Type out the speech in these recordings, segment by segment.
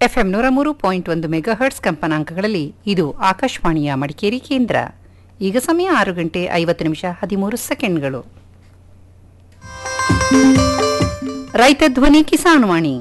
FM ನೂರ ಮೂರು point ಒಂದು ಮೆಗಾಹರ್ಟ್ಸ್ ಕಂಪನಾಂಕಗಳಲ್ಲಿ ಇದು ಆಕಾಶವಾಣಿಯ ಮಡಿಕೇರಿ ಕೇಂದ್ರ ಈಗ ಸಮಯ ಆರು ಗಂಟೆ ಐವತ್ತು ನಿಮಿಷ ಹದಿಮೂರು ಸೆಕೆಂಡ್ಗಳು ರೈತ ಧ್ವನಿ ಕಿಸಾನ್ ವಾಣಿ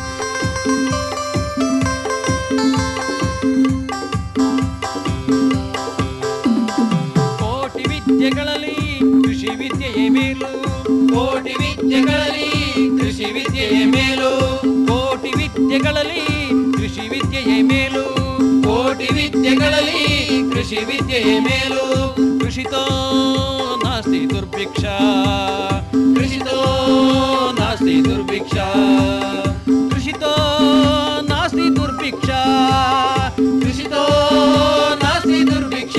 ಕೋಟಿ ವಿದ್ಯೆಗಳಲ್ಲಿ ಕೃಷಿ ವಿದ್ಯೆಯೇ ಮೇಲು ಕೋಟಿ ವಿದ್ಯೆಗಳಲ್ಲಿ ಕೃಷಿ ವಿದ್ಯೆಯೇ ಮೇಲು ಕೋಟಿ ವಿದ್ಯೆಗಳಲ್ಲಿ ಕೃಷಿ ವಿದ್ಯೆಯೇ ಮೇಲು ಕೋಟಿ ವಿದ್ಯೆಗಳಲ್ಲಿ ಕೃಷಿ ವಿದ್ಯೆಯೇ ಮೇಲು ಕೃಷಿತೋ ನಾಸ್ತಿ ದುರ್ಭಿಕ್ಷ ಕೃಷಿತೋ ನಾಸ್ತಿ ದುರ್ಭಿಕ್ಷ ಕೃಷಿತೋ ನಾಸ್ತಿ ದುರ್ಭಿಕ್ಷ ಕೃಷಿತೋ ನಾಸ್ತಿ ದುರ್ಭಿಕ್ಷ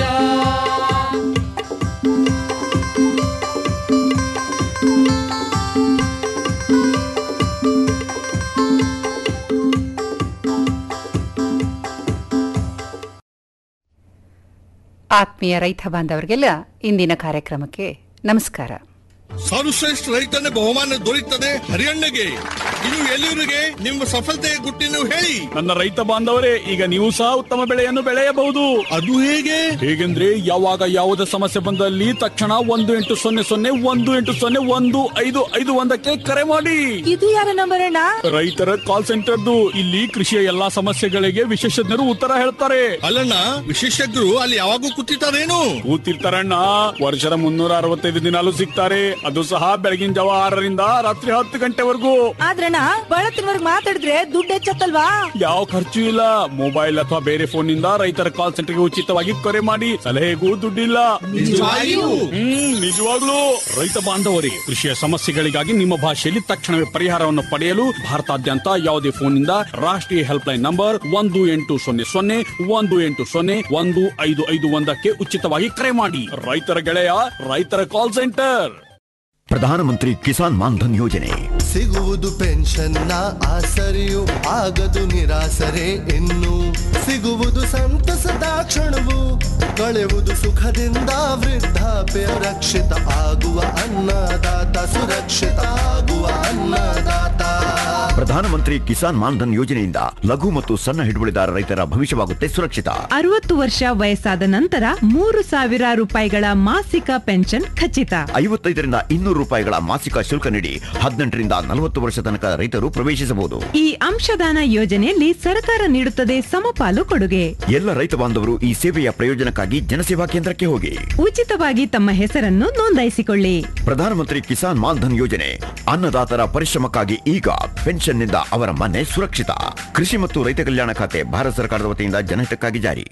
ಆತ್ಮೀಯ ರೈತ ಬಾಂಧವರಿಗೆಲ್ಲ ಇಂದಿನ ಕಾರ್ಯಕ್ರಮಕ್ಕೆ ನಮಸ್ಕಾರ ಸರ್ವಶ್ರೇಷ್ಠ ರೈತನ ಬಹುಮಾನ ದೊರೆಯುತ್ತದೆ ಹರಿಯಣ್ಣಗೆ ಇದು ಎಲ್ಲಿವರಿಗೆ ನಿಮ್ಮ ಸಫಲತೆಯ ಗುಟ್ಟಿನ ಹೇಳಿ ನನ್ನ ರೈತ ಬಾಂಧವರೇ ಈಗ ನೀವು ಸಹ ಉತ್ತಮ ಬೆಳೆಯನ್ನು ಬೆಳೆಯಬಹುದು ಅದು ಹೇಗೆ ಹೇಗೆಂದ್ರೆ ಯಾವಾಗ ಯಾವುದೇ ಸಮಸ್ಯೆ ಬಂದಲ್ಲಿ ತಕ್ಷಣ ಒಂದು ಎಂಟು ಸೊನ್ನೆ ಸೊನ್ನೆ ಒಂದು ಎಂಟು ಸೊನ್ನೆ ಒಂದು ಐದು ಐದು ಒಂದಕ್ಕೆ ಕರೆ ಮಾಡಿ ಇದು ಯಾರ ನಂಬರ್ ಅಣ್ಣ ರೈತರ ಕಾಲ್ ಸೆಂಟರ್ದು ಇಲ್ಲಿ ಕೃಷಿಯ ಎಲ್ಲಾ ಸಮಸ್ಯೆಗಳಿಗೆ ವಿಶೇಷಜ್ಞರು ಉತ್ತರ ಹೇಳ್ತಾರೆ ಅಲ್ಲಣ್ಣ ವಿಶೇಷಜ್ಞರು ಅಲ್ಲಿ ಯಾವಾಗೂ ಕೂತಿರ್ತಾರೇನು ಕೂತಿರ್ತಾರಣ್ಣ ವರ್ಷದ ಮುನ್ನೂರ ಅರವತ್ತೈದು ದಿನಾಲು ಸಿಗ್ತಾರೆ ಅದು ಸಹ ಬೆಳಗಿನ ಜಾವ ಆರರಿಂದ ರಾತ್ರಿ ಹತ್ತು ಗಂಟೆವರೆಗೂ ಆದ್ರಣ್ಣ ಬಳತ್ತಿನವರ್ಗ್ ಮಾತಾಡಿದ್ರೆ ದುಡ್ಡು ಹೆಚ್ಚತ್ತಲ್ವಾ ಯಾವ ಖರ್ಚು ಇಲ್ಲ ಮೊಬೈಲ್ ಅಥವಾ ಬೇರೆ ಫೋನ್ ನಿಂದ ರೈತರ ಕಾಲ್ ಸೆಂಟರ್ಗೆ ಉಚಿತವಾಗಿ ಕರೆ ಮಾಡಿ ಸಲಹೆಗೂ ದುಡ್ಡಿಲ್ಲ ನಿಜವಾಗಿಯೂ? ಹ್ಮ್ ನಿಜವಾಗ್ಲೂ ರೈತ ಬಾಂಧವರೇ ಕೃಷಿಯ ಸಮಸ್ಯೆಗಳಿಗಾಗಿ ನಿಮ್ಮ ಭಾಷೆಯಲ್ಲಿ ತಕ್ಷಣವೇ ಪರಿಹಾರವನ್ನು ಪಡೆಯಲು ಭಾರತಾದ್ಯಂತ ಯಾವುದೇ ಫೋನ್ನಿಂದ ರಾಷ್ಟ್ರೀಯ ಹೆಲ್ಪ್ ಲೈನ್ ನಂಬರ್ ಒಂದು ಎಂಟು ಸೊನ್ನೆ ಸೊನ್ನೆ ಒಂದು ಎಂಟು ಸೊನ್ನೆ ಒಂದು ಐದು ಐದು ಒಂದಕ್ಕೆ ಉಚಿತವಾಗಿ ಕರೆ ಮಾಡಿ ರೈತರ ಗೆಳೆಯ ರೈತರ ಕಾಲ್ ಸೆಂಟರ್ ಪ್ರಧಾನಮಂತ್ರಿ ಕಿಸಾನ್ ಮಾನ್ಧನ್ ಯೋಜನೆ ಸಿಗುವುದು ಪೆನ್ಷನ್ನ ಆಸರೆಯು ಆಗದು ನಿರಾಸರೆ ಇನ್ನು ಸಿಗುವುದು ಸಂತಸದ ಕ್ಷಣವು ಕಳೆವುದು ಸುಖದಿಂದ ವೃದ್ಧಾಪ್ಯ ರಕ್ಷಿತ ಆಗುವ ಅನ್ನದಾತ ಸುರಕ್ಷಿತ ಆಗುವ ಅನ್ನದಾತ ಪ್ರಧಾನಮಂತ್ರಿ ಕಿಸಾನ್ ಮಾನ್ಧನ್ ಯೋಜನೆಯಿಂದ ಲಘು ಮತ್ತು ಸಣ್ಣ ಹಿಡುವಳಿದಾರ ರೈತರ ಭವಿಷ್ಯವಾಗುತ್ತೆ ಸುರಕ್ಷಿತ ಅರವತ್ತು ವರ್ಷ ವಯಸ್ಸಾದ ನಂತರ ಮೂರು ಸಾವಿರ ರೂಪಾಯಿಗಳ ಮಾಸಿಕ ಪೆನ್ಷನ್ ಖಚಿತ ಐವತ್ತೈದರಿಂದ ಇನ್ನೂರು ರೂಪಾಯಿಗಳ ಮಾಸಿಕ ಶುಲ್ಕ ನೀಡಿ ಹದಿನೆಂಟರಿಂದ ನಲವತ್ತು ವರ್ಷ ತನಕ ರೈತರು ಪ್ರವೇಶಿಸಬಹುದು ಈ ಅಂಶದಾನ ಯೋಜನೆಯಲ್ಲಿ ಸರ್ಕಾರ ನೀಡುತ್ತದೆ ಸಮಪಾಲು ಕೊಡುಗೆ ಎಲ್ಲ ರೈತ ಬಾಂಧವರು ಈ ಸೇವೆಯ ಪ್ರಯೋಜನಕ್ಕಾಗಿ ಜನಸೇವಾ ಕೇಂದ್ರಕ್ಕೆ ಹೋಗಿ ಉಚಿತವಾಗಿ ತಮ್ಮ ಹೆಸರನ್ನು ನೋಂದಾಯಿಸಿಕೊಳ್ಳಿ ಪ್ರಧಾನಮಂತ್ರಿ ಕಿಸಾನ್ ಮಾನ್ಧನ್ ಯೋಜನೆ ಅನ್ನದಾತರ ಪರಿಶ್ರಮಕ್ಕಾಗಿ ಈಗ ಪೆನ್ಷನ್ನಿಂದ ಅವರ ಮನೆ ಸುರಕ್ಷಿತ ಕೃಷಿ ಮತ್ತು ರೈತ ಕಲ್ಯಾಣ ಖಾತೆ ಭಾರತ ಸರ್ಕಾರದ ವತಿಯಿಂದ ಜನಹಿತಕ್ಕಾಗಿ ಜಾರಿ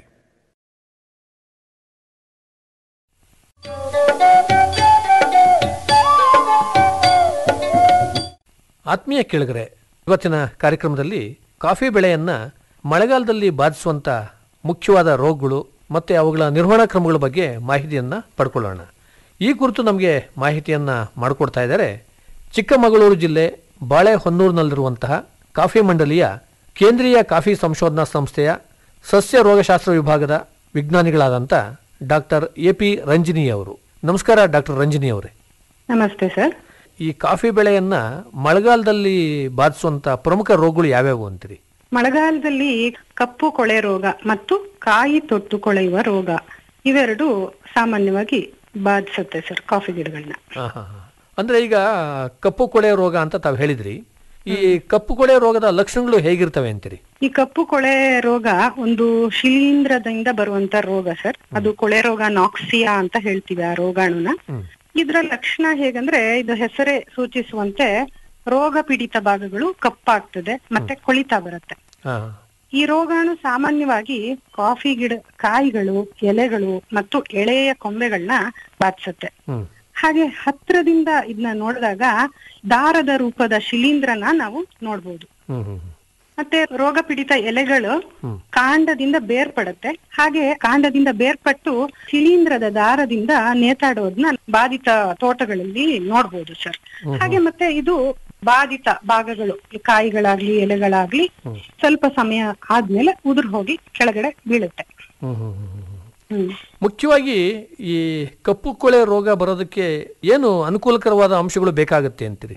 ಆತ್ಮೀಯ ಕೇಳಿಗರೆ ಇವತ್ತಿನ ಕಾರ್ಯಕ್ರಮದಲ್ಲಿ ಕಾಫಿ ಬೆಳೆಯನ್ನ ಮಳೆಗಾಲದಲ್ಲಿ ಬಾಧಿಸುವಂತ ಮುಖ್ಯವಾದ ರೋಗಗಳು ಮತ್ತೆ ಅವುಗಳ ನಿರ್ವಹಣಾ ಕ್ರಮಗಳ ಬಗ್ಗೆ ಮಾಹಿತಿಯನ್ನ ಪಡ್ಕೊಳ್ಳೋಣ ಈ ಕುರಿತು ನಮಗೆ ಮಾಹಿತಿಯನ್ನ ಮಾಡಿಕೊಡ್ತಾ ಇದ್ದಾರೆ ಚಿಕ್ಕಮಗಳೂರು ಜಿಲ್ಲೆ ಬಾಳೆಹೊನ್ನೂರಿನಲ್ಲಿರುವಂತಹ ಕಾಫಿ ಮಂಡಲಿಯ ಕೇಂದ್ರೀಯ ಕಾಫಿ ಸಂಶೋಧನಾ ಸಂಸ್ಥೆಯ ಸಸ್ಯ ರೋಗಶಾಸ್ತ್ರ ವಿಭಾಗದ ವಿಜ್ಞಾನಿಗಳಾದಂಥ ಡಾಕ್ಟರ್ ಎ ಪಿ ರಂಜಿನಿ ಅವರು ನಮಸ್ಕಾರ ಡಾಕ್ಟರ್ ರಂಜಿನಿ ಅವರೇ ನಮಸ್ತೆ ಸರ್ ಈ ಕಾಫಿ ಬೆಳೆಯನ್ನ ಮಳೆಗಾಲದಲ್ಲಿ ಬಾಧಿಸುವಂತ ಪ್ರಮುಖ ರೋಗಗಳು ಯಾವ್ಯಾವು ಅಂತೀರಿ ಮಳೆಗಾಲದಲ್ಲಿ ಕಪ್ಪು ಕೊಳೆ ರೋಗ ಮತ್ತು ಕಾಯಿ ತೊಟ್ಟು ಕೊಳೆಯುವ ರೋಗ ಇವೆರಡು ಸಾಮಾನ್ಯವಾಗಿ ಬಾಧಿಸುತ್ತೆ ಸರ್ ಕಾಫಿ ಗಿಡಗಳನ್ನ ಹಾ, ಹಾ, ಹಾ. ಅಂದ್ರೆ ಈಗ ಕಪ್ಪು ಕೊಳೆ ರೋಗ ಅಂತ ತಾವು ಹೇಳಿದ್ರಿ ಈ ಕಪ್ಪು ಕೊಳೆ ರೋಗದ ಲಕ್ಷಣಗಳು ಹೇಗಿರ್ತವೆ ಅಂತೀರಿ ಈ ಕಪ್ಪು ಕೊಳೆ ರೋಗ ಒಂದು ಶಿಲೀಂಧ್ರದಿಂದ ಬರುವಂತ ರೋಗ ಸರ್ ಅದು ಕೊಳೆ ರೋಗ ನಾಕ್ಸಿಯಾ ಅಂತ ಹೇಳ್ತೀವಿ ಆ ರೋಗಾಣುನ ಇದರ ಲಕ್ಷಣ ಹೇಗಂದ್ರೆ ಇದು ಹೆಸರೇ ಸೂಚಿಸುವಂತೆ ರೋಗ ಪೀಡಿತ ಭಾಗಗಳು ಕಪ್ಪಾಗ್ತದೆ ಮತ್ತೆ ಕೊಳಿತಾ ಬರುತ್ತೆ ಹಾ ಈ ರೋಗಾಣು ಸಾಮಾನ್ಯವಾಗಿ ಕಾಫಿ ಗಿಡ ಕಾಯಿಗಳು ಎಲೆಗಳು ಮತ್ತು ಎಳೆಯ ಕೊಂಬೆಗಳನ್ನ ಬಾಧಿಸುತ್ತೆ ಹ್ಮ್ ಹಾಗೆ ಹತ್ರದಿಂದ ಇದನ್ನ ನೋಡಿದಾಗ ದಾರದ ರೂಪದ ಶಿಲೀಂಧ್ರನ ನಾವು ನೋಡ್ಬೋದು ಹ್ಮ್ ಹ್ಮ್ ಮತ್ತೆ ರೋಗ ಪೀಡಿತ ಎಲೆಗಳು ಕಾಂಡದಿಂದ ಬೇರ್ಪಡುತ್ತೆ ಹಾಗೆ ಕಾಂಡದಿಂದ ಬೇರ್ಪಟ್ಟು ಶಿಲೀಂಧ್ರದ ದಾರದಿಂದ ನೇತಾಡೋದನ್ನ ಬಾಧಿತ ತೋಟಗಳಲ್ಲಿ ನೋಡ್ಬೋದು ಸರ್ ಹಾಗೆ ಮತ್ತೆ ಇದು ಬಾಧಿತ ಭಾಗಗಳು ಈ ಕಾಯಿಗಳಾಗ್ಲಿ ಎಲೆಗಳಾಗ್ಲಿ ಸ್ವಲ್ಪ ಸಮಯ ಆದ್ಮೇಲೆ ಉದುರ್ ಹೋಗಿ ಕೆಳಗಡೆ ಬೀಳುತ್ತೆ ಹ್ಮ್ ಹ್ಮ್ ಹ್ಮ್ ಹ್ಮ್. ಹ್ಮ್ ಮುಖ್ಯವಾಗಿ ಈ ಕಪ್ಪು ಕೊಳೆ ರೋಗ ಬರೋದಕ್ಕೆ ಏನು ಅನುಕೂಲಕರವಾದ ಅಂಶಗಳು ಬೇಕಾಗುತ್ತೆ ಅಂತೀರಿ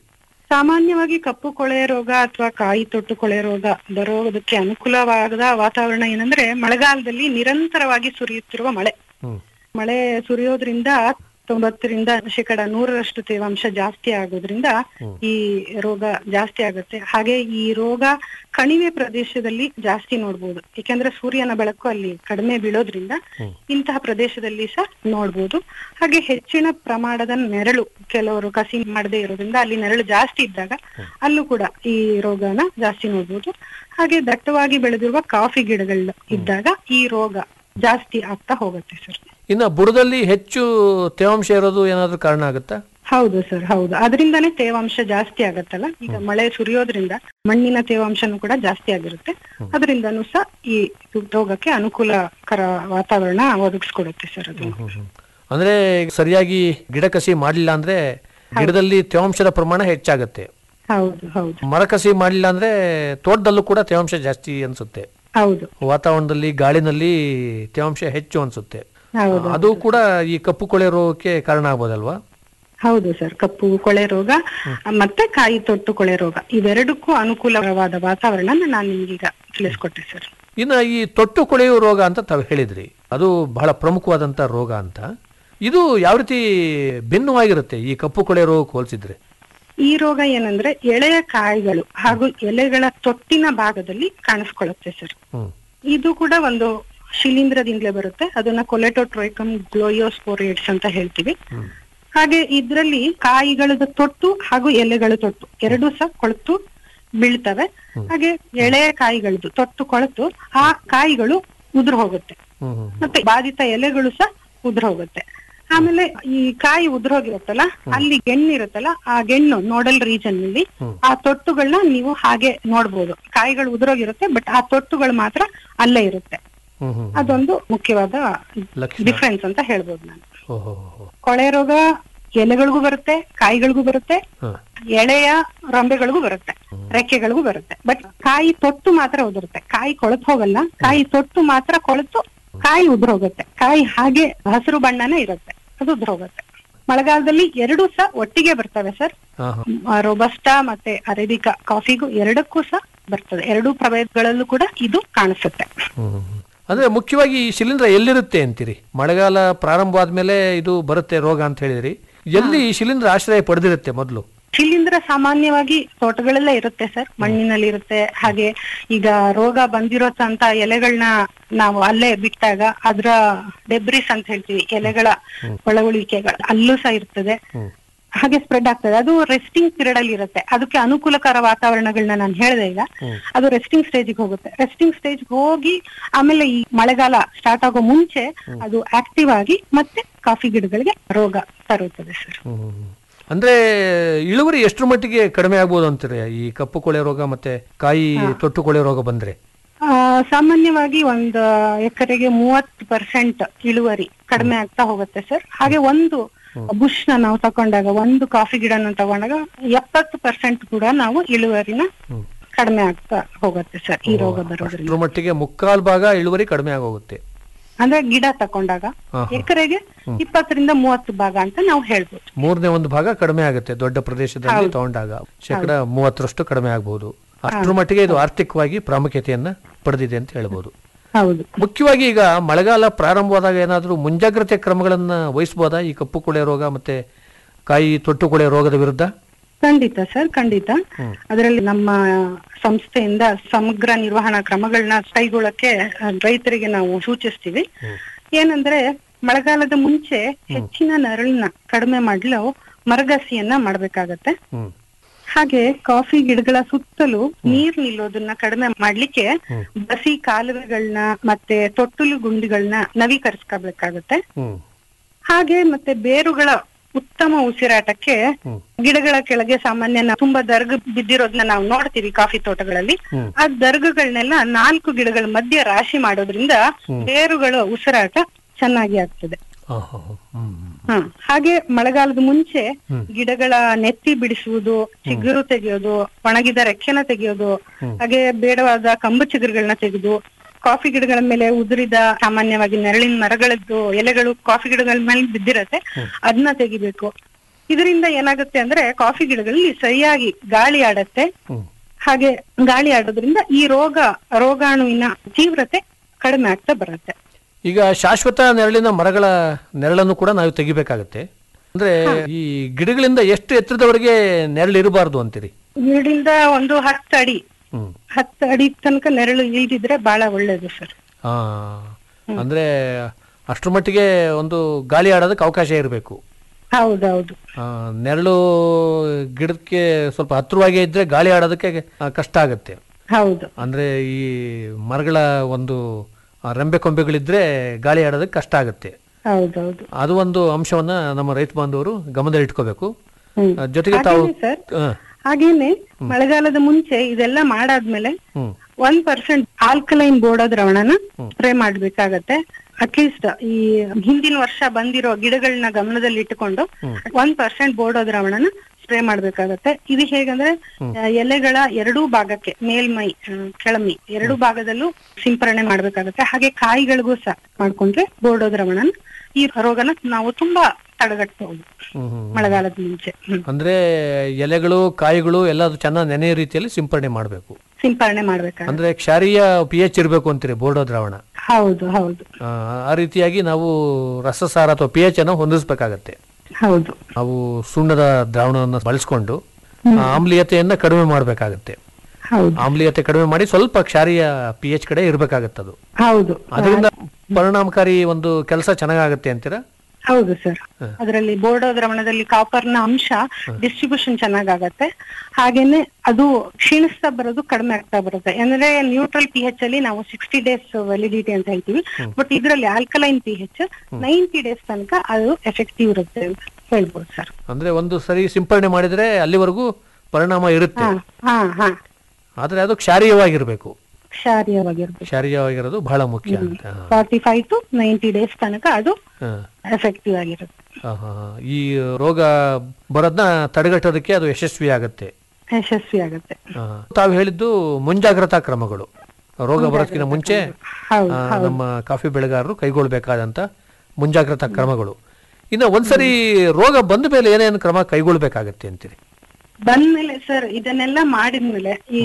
ಸಾಮಾನ್ಯವಾಗಿ ಕಪ್ಪು ಕೊಳೆ ರೋಗ ಅಥವಾ ಕಾಯಿ ತೊಟ್ಟು ಕೊಳೆ ರೋಗ ಬರೋದಕ್ಕೆ ಅನುಕೂಲವಾದ ವಾತಾವರಣ ಏನಂದ್ರೆ ಮಳೆಗಾಲದಲ್ಲಿ ನಿರಂತರವಾಗಿ ಸುರಿಯುತ್ತಿರುವ ಮಳೆ ಹ್ಮ್. ಮಳೆ ಸುರಿಯೋದ್ರಿಂದ ತೊಂಬತ್ತರಿಂದ ಶೇಕಡ ನೂರರಷ್ಟು ತೇವಾಂಶ ಜಾಸ್ತಿ ಆಗೋದ್ರಿಂದ ಈ ರೋಗ ಜಾಸ್ತಿ ಆಗುತ್ತೆ ಹಾಗೆ ಈ ರೋಗ ಕಣಿವೆ ಪ್ರದೇಶದಲ್ಲಿ ಜಾಸ್ತಿ ನೋಡ್ಬೋದು ಯಾಕಂದ್ರೆ ಸೂರ್ಯನ ಬೆಳಕು ಅಲ್ಲಿ ಕಡಿಮೆ ಬೀಳೋದ್ರಿಂದ ಇಂತಹ ಪ್ರದೇಶದಲ್ಲಿ ಸಹ ನೋಡ್ಬೋದು ಹಾಗೆ ಹೆಚ್ಚಿನ ಪ್ರಮಾಣದ ನೆರಳು ಕೆಲವರು ಕಸಿ ಮಾಡದೇ ಇರೋದ್ರಿಂದ ಅಲ್ಲಿ ನೆರಳು ಜಾಸ್ತಿ ಇದ್ದಾಗ ಅಲ್ಲೂ ಕೂಡ ಈ ರೋಗನ ಜಾಸ್ತಿ ನೋಡ್ಬೋದು ಹಾಗೆ ದಟ್ಟವಾಗಿ ಬೆಳೆದಿರುವ ಕಾಫಿ ಗಿಡಗಳು ಇದ್ದಾಗ ಈ ರೋಗ ಜಾಸ್ತಿ ಆಗ್ತಾ ಹೋಗುತ್ತೆ ಸರ್ ಇನ್ನ ಬುಡದಲ್ಲಿ ಹೆಚ್ಚು ತೇವಾಂಶ ಇರೋದು ಏನಾದ್ರೂ ಕಾರಣ ಆಗುತ್ತಾ ಹೌದು ಸರ್ ಹೌದು ಅದರಿಂದಾನೇ ತೇವಾಂಶ ಜಾಸ್ತಿ ಆಗತ್ತಲ್ಲ ಈಗ ಮಳೆ ಸುರಿಯೋದ್ರಿಂದ ಮಣ್ಣಿನ ತೇವಾಂಶನೂ ಕೂಡ ಜಾಸ್ತಿ ಆಗಿರುತ್ತೆ ಅದರಿಂದನೂ ಸಹ ಈ ರೋಗಕ್ಕೆ ಅನುಕೂಲಕರ ವಾತಾವರಣ ಒದಗಿಸ್ಕೊಡುತ್ತೆ ಸರ್ ಅದು ಅಂದ್ರೆ ಸರಿಯಾಗಿ ಗಿಡ ಕಸಿ ಮಾಡಲಿಲ್ಲ ಅಂದ್ರೆ ಗಿಡದಲ್ಲಿ ತೇವಾಂಶದ ಪ್ರಮಾಣ ಹೆಚ್ಚಾಗುತ್ತೆ ಹೌದು ಹೌದು ಮರ ಕಸಿ ಮಾಡಲಿಲ್ಲ ಅಂದ್ರೆ ತೋಟದಲ್ಲೂ ಕೂಡ ತೇವಾಂಶ ಜಾಸ್ತಿ ಅನ್ಸುತ್ತೆ ಹೌದು ವಾತಾವರಣದಲ್ಲಿ ಗಾಳಿನಲ್ಲಿ ತೇವಾಂಶ ಹೆಚ್ಚು ಅನ್ಸುತ್ತೆ ಹೌದು ಅದು ಕೂಡ ಈ ಕಪ್ಪು ಕೊಳೆ ರೋಗಕ್ಕೆ ಕಾರಣ ಆಗ್ಬೋದಲ್ವಾ ಹೌದು ಸರ್ ಕಪ್ಪು ಕೊಳೆ ರೋಗ ಮತ್ತೆ ಕಾಯಿ ತೊಟ್ಟು ಕೊಳೆ ರೋಗ ಇವೆರಡಕ್ಕೂ ಅನುಕೂಲವಾದ ವಾತಾವರಣ ನಾನು ನಿಮ್ಗೀಗ ತಿಳಿಸ್ಕೊಟ್ಟೆ ಸರ್ ಇನ್ನ ಈ ತೊಟ್ಟು ಕೊಳೆಯುವ ರೋಗ ಅಂತ ತಾವು ಹೇಳಿದ್ರಿ ಅದು ಬಹಳ ಪ್ರಮುಖವಾದಂತ ರೋಗ ಅಂತ ಇದು ಯಾವ ರೀತಿ ಭಿನ್ನವಾಗಿರುತ್ತೆ ಈ ಕಪ್ಪು ಕೊಳೆ ರೋಗಕ್ಕೆ ಹೋಲಿಸಿದ್ರೆ ಈ ರೋಗ ಏನಂದ್ರೆ ಎಳೆಯ ಕಾಯಿಗಳು ಹಾಗೂ ಎಲೆಗಳ ತೊಟ್ಟಿನ ಭಾಗದಲ್ಲಿ ಕಾಣಿಸ್ಕೊಳ್ಳುತ್ತೆ ಸರ್ ಹ್ಮ್. ಇದು ಕೂಡ ಒಂದು ಶಿಲೀಂಧ್ರದಿಂದಲೇ ಬರುತ್ತೆ ಅದನ್ನ ಕೊಲೆಟೋಟ್ರೈಕಮ್ ಗ್ಲೋಯೋಸ್ಪೋರಿಯಡ್ಸ್ ಅಂತ ಹೇಳ್ತೀವಿ ಹಾಗೆ ಇದ್ರಲ್ಲಿ ಕಾಯಿಗಳದ ತೊಟ್ಟು ಹಾಗೂ ಎಲೆಗಳ ತೊಟ್ಟು ಎರಡೂ ಸಹ ಕೊಳೆತು ಬೀಳ್ತವೆ ಹಾಗೆ ಎಳೆಯ ಕಾಯಿಗಳದ್ದು ತೊಟ್ಟು ಕೊಳೆತು ಆ ಕಾಯಿಗಳು ಉದುರು ಹೋಗುತ್ತೆ ಹ್ಮ್ ಹ್ಮ್. ಮತ್ತೆ ಬಾಧಿತ ಎಲೆಗಳು ಸಹ ಉದುರು ಹೋಗುತ್ತೆ ಆಮೇಲೆ ಈ ಕಾಯಿ ಉದುರೋಗಿರುತ್ತಲ್ಲ ಅಲ್ಲಿ ಗೆಣ್ಣು ಇರುತ್ತಲ್ಲ ಆ ಗೆಣ್ಣು ನೋಡಲ್ ರೀಜನ್ ನಲ್ಲಿ ಆ ತೊಟ್ಟುಗಳನ್ನ ನೀವು ಹಾಗೆ ನೋಡ್ಬೋದು ಕಾಯಿಗಳು ಉದುರೋಗಿರುತ್ತೆ ಬಟ್ ಆ ತೊಟ್ಟುಗಳು ಮಾತ್ರ ಅಲ್ಲೇ ಇರುತ್ತೆ ಹ್ಮ್ ಹ್ಮ್ ಅದೊಂದು ಮುಖ್ಯವಾದ ಲಕ್ಷಣ. ಡಿಫ್ರೆನ್ಸ್ ಅಂತ ಹೇಳ್ಬೋದು ನಾನು ಓಹೋ ಕೊಳೆ ರೋಗ ಎಲೆಗಳಿಗೂ ಬರುತ್ತೆ ಕಾಯಿಗಳಿಗೂ ಬರುತ್ತೆ ಹ. ಎಳೆಯ ರಂಬೆಗಳಿಗೂ ಬರುತ್ತೆ ರೆಕ್ಕೆಗಳಿಗೂ ಬರುತ್ತೆ ಬಟ್ ಕಾಯಿ ತೊಟ್ಟು ಮಾತ್ರ ಉದುರುತ್ತೆ ಕಾಯಿ ಕೊಳೆತು ಹೋಗಲ್ಲ ಕಾಯಿ ತೊಟ್ಟು ಮಾತ್ರ ಕೊಳೆತು ಕಾಯಿ ಉದುರೋಗುತ್ತೆ ಕಾಯಿ ಹಾಗೆ ಹಸಿರು ಬಣ್ಣನೇ ಇರುತ್ತೆ ಅದು ಉದುರೋಗುತ್ತೆ ಮಳೆಗಾಲದಲ್ಲಿ ಎರಡೂ ಸಹ ಒಟ್ಟಿಗೆ ಬರ್ತವೆ ಸರ್ ಹಾ ಹಾ ರೋಬಸ್ಟಾ ಮತ್ತೆ ಅರೇಬಿಕಾ ಕಾಫಿಗೂ ಎರಡಕ್ಕೂ ಸಹ ಬರ್ತದೆ ಎರಡೂ ಪ್ರಭೇದಗಳಲ್ಲೂ ಕೂಡ ಇದು ಕಾಣಿಸುತ್ತೆ ಹ್ಮ್ ಹ್ಮ್. ಅಂದ್ರೆ ಮುಖ್ಯವಾಗಿ ಈ ಶಿಲೀಂಧ್ರ ಎಲ್ಲಿರುತ್ತೆ ಅಂತೀರಿ ಮಳೆಗಾಲ ಪ್ರಾರಂಭ ಆದ್ಮೇಲೆ ಇದು ಬರುತ್ತೆ ರೋಗ ಅಂತ ಹೇಳಿದ್ರಿ ಎಲ್ಲಿ ಈ ಶಿಲೀಂಧ್ರ ಆಶ್ರಯ ಪಡೆದಿರುತ್ತೆ ಮೊದಲು ಶಿಲೀಂಧ್ರ ಸಾಮಾನ್ಯವಾಗಿ ತೋಟಗಳಲ್ಲೇ ಇರುತ್ತೆ ಸರ್ ಮಣ್ಣಿನಲ್ಲಿ ಇರುತ್ತೆ ಹಾಗೆ ಈಗ ರೋಗ ಬಂದಿರೋ ಅಂತ ಎಲೆಗಳನ್ನ ನಾವು ಅಲ್ಲೇ ಬಿಟ್ಟಾಗ ಅದ್ರ ಡೆಬ್ರಿಸ್ ಅಂತ ಹೇಳ್ತೀವಿ ಎಲೆಗಳ ಒಳಗುಳಿಕೆಗಳು ಅಲ್ಲೂ ಸಹ ಇರ್ತದೆ ಹಾಗೆ ಸ್ಪ್ರೆಡ್ ಆಗ್ತದೆ ಅದು ರೆಸ್ಟಿಂಗ್ ಪೀರಿಯಡ್ ಅಲ್ಲಿ ಇರುತ್ತೆ ಅದಕ್ಕೆ ಅನುಕೂಲಕರ ವಾತಾವರಣಗಳನ್ನ ನಾನು ಹೇಳಿದೆ ಈಗ ಅದು ರೆಸ್ಟಿಂಗ್ ಸ್ಟೇಜಿಗೆ ಹೋಗುತ್ತೆ ರೆಸ್ಟಿಂಗ್ ಸ್ಟೇಜ್ ಹೋಗಿ ಆಮೇಲೆ ಈ ಮಳೆಗಾಲ ಸ್ಟಾರ್ಟ್ ಆಗೋ ಮುಂಚೆ ಅದು ಆಕ್ಟಿವ್ ಆಗಿ ಮತ್ತೆ ಕಾಫಿ ಗಿಡಗಳಿಗೆ ರೋಗ ತರುತ್ತದೆ ಸರ್ ಅಂದ್ರೆ ಇಳುವರಿ ಎಷ್ಟರ ಮಟ್ಟಿಗೆ ಕಡಿಮೆ ಆಗ್ಬೋದು ಅಂತೀರಿ ಈ ಕಪ್ಪು ಕೊಳೆ ರೋಗ ಮತ್ತೆ ಕಾಯಿ ತೊಟ್ಟು ಕೊಳೆ ರೋಗ ಬಂದ್ರೆ ಆ, ಸಾಮಾನ್ಯವಾಗಿ ಒಂದು ಎಕರೆಗೆ ಮೂವತ್ತು ಪರ್ಸೆಂಟ್ ಇಳುವರಿ ಕಡಿಮೆ ಆಗ್ತಾ ಹೋಗುತ್ತೆ ಸರ್ ಹಾಗೆ ಒಂದು ಬುಷ್ ನ ನಾವು ತಕೊಂಡಾಗ ಒಂದು ಕಾಫಿ ಗಿಡನ ತಗೊಂಡಾಗ ಎಪ್ಪತ್ತು ಪರ್ಸೆಂಟ್ ಕೂಡ ನಾವು ಇಳುವರಿನ ಕಡಿಮೆ ಆಗ್ತಾ ಹೋಗುತ್ತೆ ಸರ್ ಈ ರೋಗ ಬರೋದ್ರಿಂದ ಅಷ್ಟರ ಮಟ್ಟಿಗೆ ಮುಕ್ಕಾಲ್ ಭಾಗ ಇಳುವರಿ ಕಡಿಮೆ ಆಗೋಗುತ್ತೆ ಅಂದ್ರೆ ಗಿಡ ತಕೊಂಡಾಗ ಹಾ, ಹಾ. ಎಕರೆಗೆ ಇಪ್ಪತ್ತರಿಂದ ಮೂವತ್ತು ಭಾಗ ಅಂತ ನಾವು ಹೇಳ್ಬೋದು ಮೂರನೇ ಒಂದು ಭಾಗ ಕಡಿಮೆ ಆಗುತ್ತೆ ದೊಡ್ಡ ಪ್ರದೇಶದಲ್ಲಿ ತಗೊಂಡಾಗ ಶೇಕಡ ಮೂವತ್ತರಷ್ಟು ಕಡಿಮೆ ಆಗಬಹುದು ಅಷ್ಟರ ಮಟ್ಟಿಗೆ ಇದು ಆರ್ಥಿಕವಾಗಿ ಪ್ರಾಮುಖ್ಯತೆಯನ್ನ ಪಡೆದಿದೆ ಅಂತ ಹೇಳ್ಬೋದು ಹೌದು ಮುಖ್ಯವಾಗಿ ಈಗ ಮಳೆಗಾಲ ಪ್ರಾರಂಭವಾದಾಗ ಏನಾದರೂ ಮುಂಜಾಗ್ರತೆ ಕ್ರಮಗಳನ್ನ ವಹಿಸಬಹುದಾ ಈ ಕಪ್ಪು ಕೊಳೆ ರೋಗ ಮತ್ತೆ ಕಾಯಿ ತೊಟ್ಟು ಕೊಳೆ ರೋಗದ ವಿರುದ್ಧ ಖಂಡಿತ ಸರ್ ಖಂಡಿತ ಅದರಲ್ಲಿ ನಮ್ಮ ಸಂಸ್ಥೆಯಿಂದ ಸಮಗ್ರ ನಿರ್ವಹಣಾ ಕ್ರಮಗಳನ್ನ ಕೈಗೊಳ್ಳಕ್ಕೆ ಆ, ರೈತರಿಗೆ ನಾವು ಸೂಚಿಸ್ತೀವಿ ಏನಂದ್ರೆ ಮಳೆಗಾಲದ ಮುಂಚೆ ಹೆಚ್ಚಿನ ನೆರಳನ್ನ ಕಡಿಮೆ ಮಾಡಲು ಮರಗಸಿಯನ್ನ ಮಾಡ್ಬೇಕಾಗತ್ತೆ ಹ್ಮ್ ಹಾಗೆ ಕಾಫಿ ಗಿಡಗಳ ಸುತ್ತಲೂ ನೀರ್ ನಿಲ್ಲೋದನ್ನ ಕಡಿಮೆ ಮಾಡ್ಲಿಕ್ಕೆ ಬಸಿ ಕಾಲುವೆಗಳನ್ನ ಮತ್ತೆ ತೊಟ್ಟಲು ಗುಂಡಿಗಳನ್ನ ನವೀಕರಿಸ್ಕೋಬೇಕಾಗತ್ತೆ ಹ್ಮ್ ಹಾಗೆ ಮತ್ತೆ ಬೇರುಗಳ ಉತ್ತಮ ಉಸಿರಾಟಕ್ಕೆ ಗಿಡಗಳ ಕೆಳಗೆ ಸಾಮಾನ್ಯ ನಾವು ತುಂಬಾ ದರ್ಗ ಬಿದ್ದಿರೋದನ್ನ ನಾವು ನೋಡ್ತೀವಿ ಕಾಫಿ ತೋಟಗಳಲ್ಲಿ ಆ ದರ್ಗಗಳನ್ನೆಲ್ಲ ನಾಲ್ಕು ಗಿಡಗಳ ಮಧ್ಯೆ ರಾಶಿ ಮಾಡೋದ್ರಿಂದ ಬೇರುಗಳ ಉಸಿರಾಟ ಚೆನ್ನಾಗಿ ಆಗ್ತದೆ ಹಾ, ಹಾ, ಹಾ. ಹ್ಮ್ ಹ್ಮ್ ಹಾಗೆ ಮಳೆಗಾಲದ ಮುಂಚೆ ಗಿಡಗಳ ನೆತ್ತಿ ಬಿಡಿಸುವುದು ಚಿಗುರು ತೆಗೆಯೋದು ಒಣಗಿದ ರೆಕ್ಕೆನ ತೆಗೆಯೋದು ಹಾಗೆ ಬೇಡವಾದ ಕಂಬ ಚಿಗುರುಗಳನ್ನ ತೆಗೆದು ಕಾಫಿ ಗಿಡಗಳ ಮೇಲೆ ಉದುರಿದ ಸಾಮಾನ್ಯವಾಗಿ ನೆರಳಿನ ಮರಗಳದ್ದು ಎಲೆಗಳು ಕಾಫಿ ಗಿಡಗಳ ಮೇಲೆ ಬಿದ್ದಿರತ್ತೆ ಅದನ್ನ ತೆಗಿಬೇಕು ಇದರಿಂದ ಏನಾಗುತ್ತೆ ಅಂದ್ರೆ ಕಾಫಿ ಗಿಡಗಳಲ್ಲಿ ಸರಿಯಾಗಿ ಗಾಳಿ ಆಡತ್ತೆ ಹಾಗೆ ಗಾಳಿ ಆಡೋದ್ರಿಂದ ಈ ರೋಗ ರೋಗಾಣುವಿನ ತೀವ್ರತೆ ಕಡಿಮೆ ಆಗ್ತಾ ಬರುತ್ತೆ ಈಗ ಶಾಶ್ವತ ನೆರಳಿನ ಮರಗಳ ನೆರಳನ್ನು ಕೂಡ ನಾವು ತೆಗಿಬೇಕಾಗತ್ತೆ ಅಂದ್ರೆ ಈ ಗಿಡಗಳಿಂದ ಎಷ್ಟು ಎತ್ತರದವರೆಗೆ ನೆರಳು ಇರಬಾರ್ದು ಅಂತೀರಿ ಗಿಡದಿಂದ ಒಂದು ಹತ್ತು ಅಡಿ ಹ್ಮ್ ಹತ್ತು ಅಡಿ ತನಕ ನೆರಳು ಇಲ್ದಿದ್ರೆ ಬಹಳ ಒಳ್ಳೇದು ಸರ್ ಆ, ಅಂದ್ರೆ ಅಷ್ಟ್ರ ಮಟ್ಟಿಗೆ ಒಂದು ಗಾಳಿ ಆಡೋದಕ್ಕೆ ಅವಕಾಶ ಇರಬೇಕು ಹೌದೌದು ನೆರಳು ಗಿಡಕ್ಕೆ ಸ್ವಲ್ಪ ಹತ್ರವಾಗೇ ಇದ್ರೆ ಗಾಳಿ ಆಡೋದಕ್ಕೆ ಆ, ಕಷ್ಟ ಆಗುತ್ತೆ ಹೌದು ಅಂದ್ರೆ ಈ ಮರಗಳ ಒಂದು ಆ, ರೆಂಬೆ ಕೊಂಬೆಗಳಿದ್ರೆ ಗಾಳಿ ಆಡೋದಕ್ಕೆ ಕಷ್ಟ ಆಗುತ್ತೆ ಹೌದೌದು ಅದು ಒಂದು ಅಂಶವನ್ನ ನಮ್ಮ ರೈತ ಬಾಂಧವರು ಗಮನದಲ್ಲಿ ಇಟ್ಕೋಬೇಕು ಹ್ಮ್. ಆ, ಜೊತೆಗೆ ತಾವು ಹಾಗೇನೆ ಸರ್ ಆ, ಹಾಗೇನೆ ಮಳೆಗಾಲದ ಮುಂಚೆ ಇದೆಲ್ಲ ಮಾಡಾದ್ಮೇಲೆ ಹ್ಮ್ ಒನ್ ಪರ್ಸೆಂಟ್ ಆಲ್ಕಲೈನ್ ಬೋರ್ಡ ದ್ರವಣನ ಸ್ಪ್ರೇ ಮಾಡ್ಬೇಕಾಗತ್ತೆ ಅಟ್ಲೀಸ್ಟ್ ಈ ಹಿಂದಿನ ವರ್ಷ ಬಂದಿರೋ ಗಿಡಗಳನ್ನ ಗಮನದಲ್ಲಿ ಇಟ್ಟುಕೊಂಡು ಒನ್ ಪರ್ಸೆಂಟ್ ಬೋರ್ಡೋ ದ್ರಾವಣನ ಸ್ಪ್ರೇ ಮಾಡ್ಬೇಕಾಗತ್ತೆ ಇದು ಹೇಗಂದ್ರೆ ಆ, ಎಲೆಗಳ ಎರಡೂ ಭಾಗಕ್ಕೆ ಮೇಲ್ಮೈ ಆ, ಕೆಳಮೈ ಎರಡೂ ಭಾಗದಲ್ಲೂ ಸಿಂಪರಣೆ ಮಾಡ್ಬೇಕಾಗತ್ತೆ ಹಾಗೆ ಕಾಯಿಗಳಿಗೂ ಸಹ ಮಾಡ್ಕೊಂಡ್ರೆ ಬೋರ್ಡೋ ದ್ರಾವಣನ ಈ ರೋಗನ ನಾವು ತುಂಬಾ ತಡೆಗಟ್ಟಬಹುದು ಹ್ಮ್, ಹ್ಮ್. ಮಳೆಗಾಲದ ಮುಂಚೆ ಹ್ಮ್. ಅಂದ್ರೆ ಎಲೆಗಳು ಕಾಯಿಗಳು ಎಲ್ಲ ಅದು ಚೆನ್ನಾಗಿ ನೆನೆಯ ರೀತಿಯಲ್ಲಿ ಸಿಂಪರಣೆ ಮಾಡಬೇಕು ಸಿಂಪರಣೆ ಮಾಡ್ಬೇಕಾಗತ್ತೆ ಅಂದ್ರೆ ಕ್ಷಾರೀಯ ಪಿ ಎಚ್ ಇರಬೇಕು ಅಂತೀರಿ ಬೋರ್ಡೋ ದ್ರಾವಣ ಹೌದು ಹೌದು ಆ, ಆ ರೀತಿಯಾಗಿ ನಾವು ರಸಸಾರ ಅಥವಾ ಪಿ ಎಚ್ ಅನ್ನು ಹೊಂದಿಸಬೇಕಾಗತ್ತೆ ಹೌದು ನಾವು ಸುಣ್ಣದ ದ್ರಾವಣವನ್ನು ಬಳಸ್ಕೊಂಡು ಆ, ಆಮ್ಲೀಯತೆಯನ್ನ ಕಡಿಮೆ ಮಾಡಬೇಕಾಗತ್ತೆ ಹೌದು ಆಮ್ಲೀಯತೆ ಕಡಿಮೆ ಮಾಡಿ ಸ್ವಲ್ಪ ಕ್ಷಾರೀಯ ಪಿ ಎಚ್ ಕಡೆ ಇರಬೇಕಾಗತ್ತೆ ಅದು ಹೌದು ಅದರಿಂದ ಪರಿಣಾಮಕಾರಿ ಒಂದು ಕೆಲಸ ಚೆನ್ನಾಗಾಗತ್ತೆ ಅಂತೀರಾ ಹೌದು ಸರ್ ಅದರಲ್ಲಿ ಬೋರ್ಡೋ ದ್ರವಣದಲ್ಲಿ ಕಾಪರ್ನ ಅಂಶ ಡಿಸ್ಟ್ರಿಬ್ಯೂಷನ್ ಚೆನ್ನಾಗಾಗತ್ತೆ ಹಾಗೇನೆ ಅದು ಕ್ಷೀಣಿಸ್ತಾ ಬರೋದು ಕಡಿಮೆ ಆಗ್ತಾ ಬರುತ್ತೆ ಅಂದ್ರೆ ನ್ಯೂಟ್ರಲ್ ಪಿ ಎಚ್ ಅಲ್ಲಿ ನಾವು ಸಿಕ್ಸ್ಟಿ ಡೇಸ್ ವ್ಯಾಲಿಡಿಟಿ ಅಂತ ಹೇಳ್ತೀವಿ ಬಟ್ ಇದರಲ್ಲಿ alkaline P H ninety days ತನಕ ಅದು ಎಫೆಕ್ಟಿವ್ ಇರುತ್ತೆ ಅಂತ ಹೇಳ್ಬೋದು ಸರ್ ಅಂದ್ರೆ ಒಂದು ಸರಿ ಸಿಂಪರಣೆ ಮಾಡಿದ್ರೆ ಅಲ್ಲಿವರೆಗೂ ಪರಿಣಾಮ ಇರುತ್ತೆ ಹಾ ಹಾ ಆದ್ರೆ ಅದು ಕ್ಷಾರೀಯವಾಗಿರ್ಬೇಕು ಕ್ಷಾರೀಯವಾಗಿರ್ಬೇಕು ಕ್ಷಾರೀಯವಾಗಿರೋದು ಬಹಳ ಮುಖ್ಯ ಅಂತ ಹಾ. Forty five to ninety days ತನಕ ಅದು ಹಾ. ಎಫೆಕ್ಟಿವ್ ಆಗಿರುತ್ತೆ ಹಾ, ಹಾ, ಹಾ. ಈ ರೋಗ ಬರೋದನ್ನ ತಡೆಗಟ್ಟೋದಕ್ಕೆ ಅದು ಯಶಸ್ವಿ ಆಗುತ್ತೆ ಯಶಸ್ವಿ ಆಗುತ್ತೆ ಹಾ. ತಾವು ಹೇಳಿದ್ದು ಮುಂಜಾಗ್ರತಾ ಕ್ರಮಗಳು ರೋಗ ಬರೋದಕ್ಕಿಂತ ಮುಂಚೆ ಹೌದು ಆ, ನಮ್ಮ ಕಾಫಿ ಬೆಳೆಗಾರರು ಕೈಗೊಳ್ಬೇಕಾದಂತ ಮುಂಜಾಗ್ರತಾ ಕ್ರಮಗಳು ಇನ್ನು ಒಂದ್ಸರಿ ರೋಗ ಬಂದ ಮೇಲೆ ಏನೇನು ಕ್ರಮ ಕೈಗೊಳ್ಬೇಕಾಗತ್ತೆ ಅಂತೀರಿ ಬಂದ್ಮೇಲೆ ಸರ್ ಇದನ್ನೆಲ್ಲ ಮಾಡಿದ್ಮೇಲೆ ಈ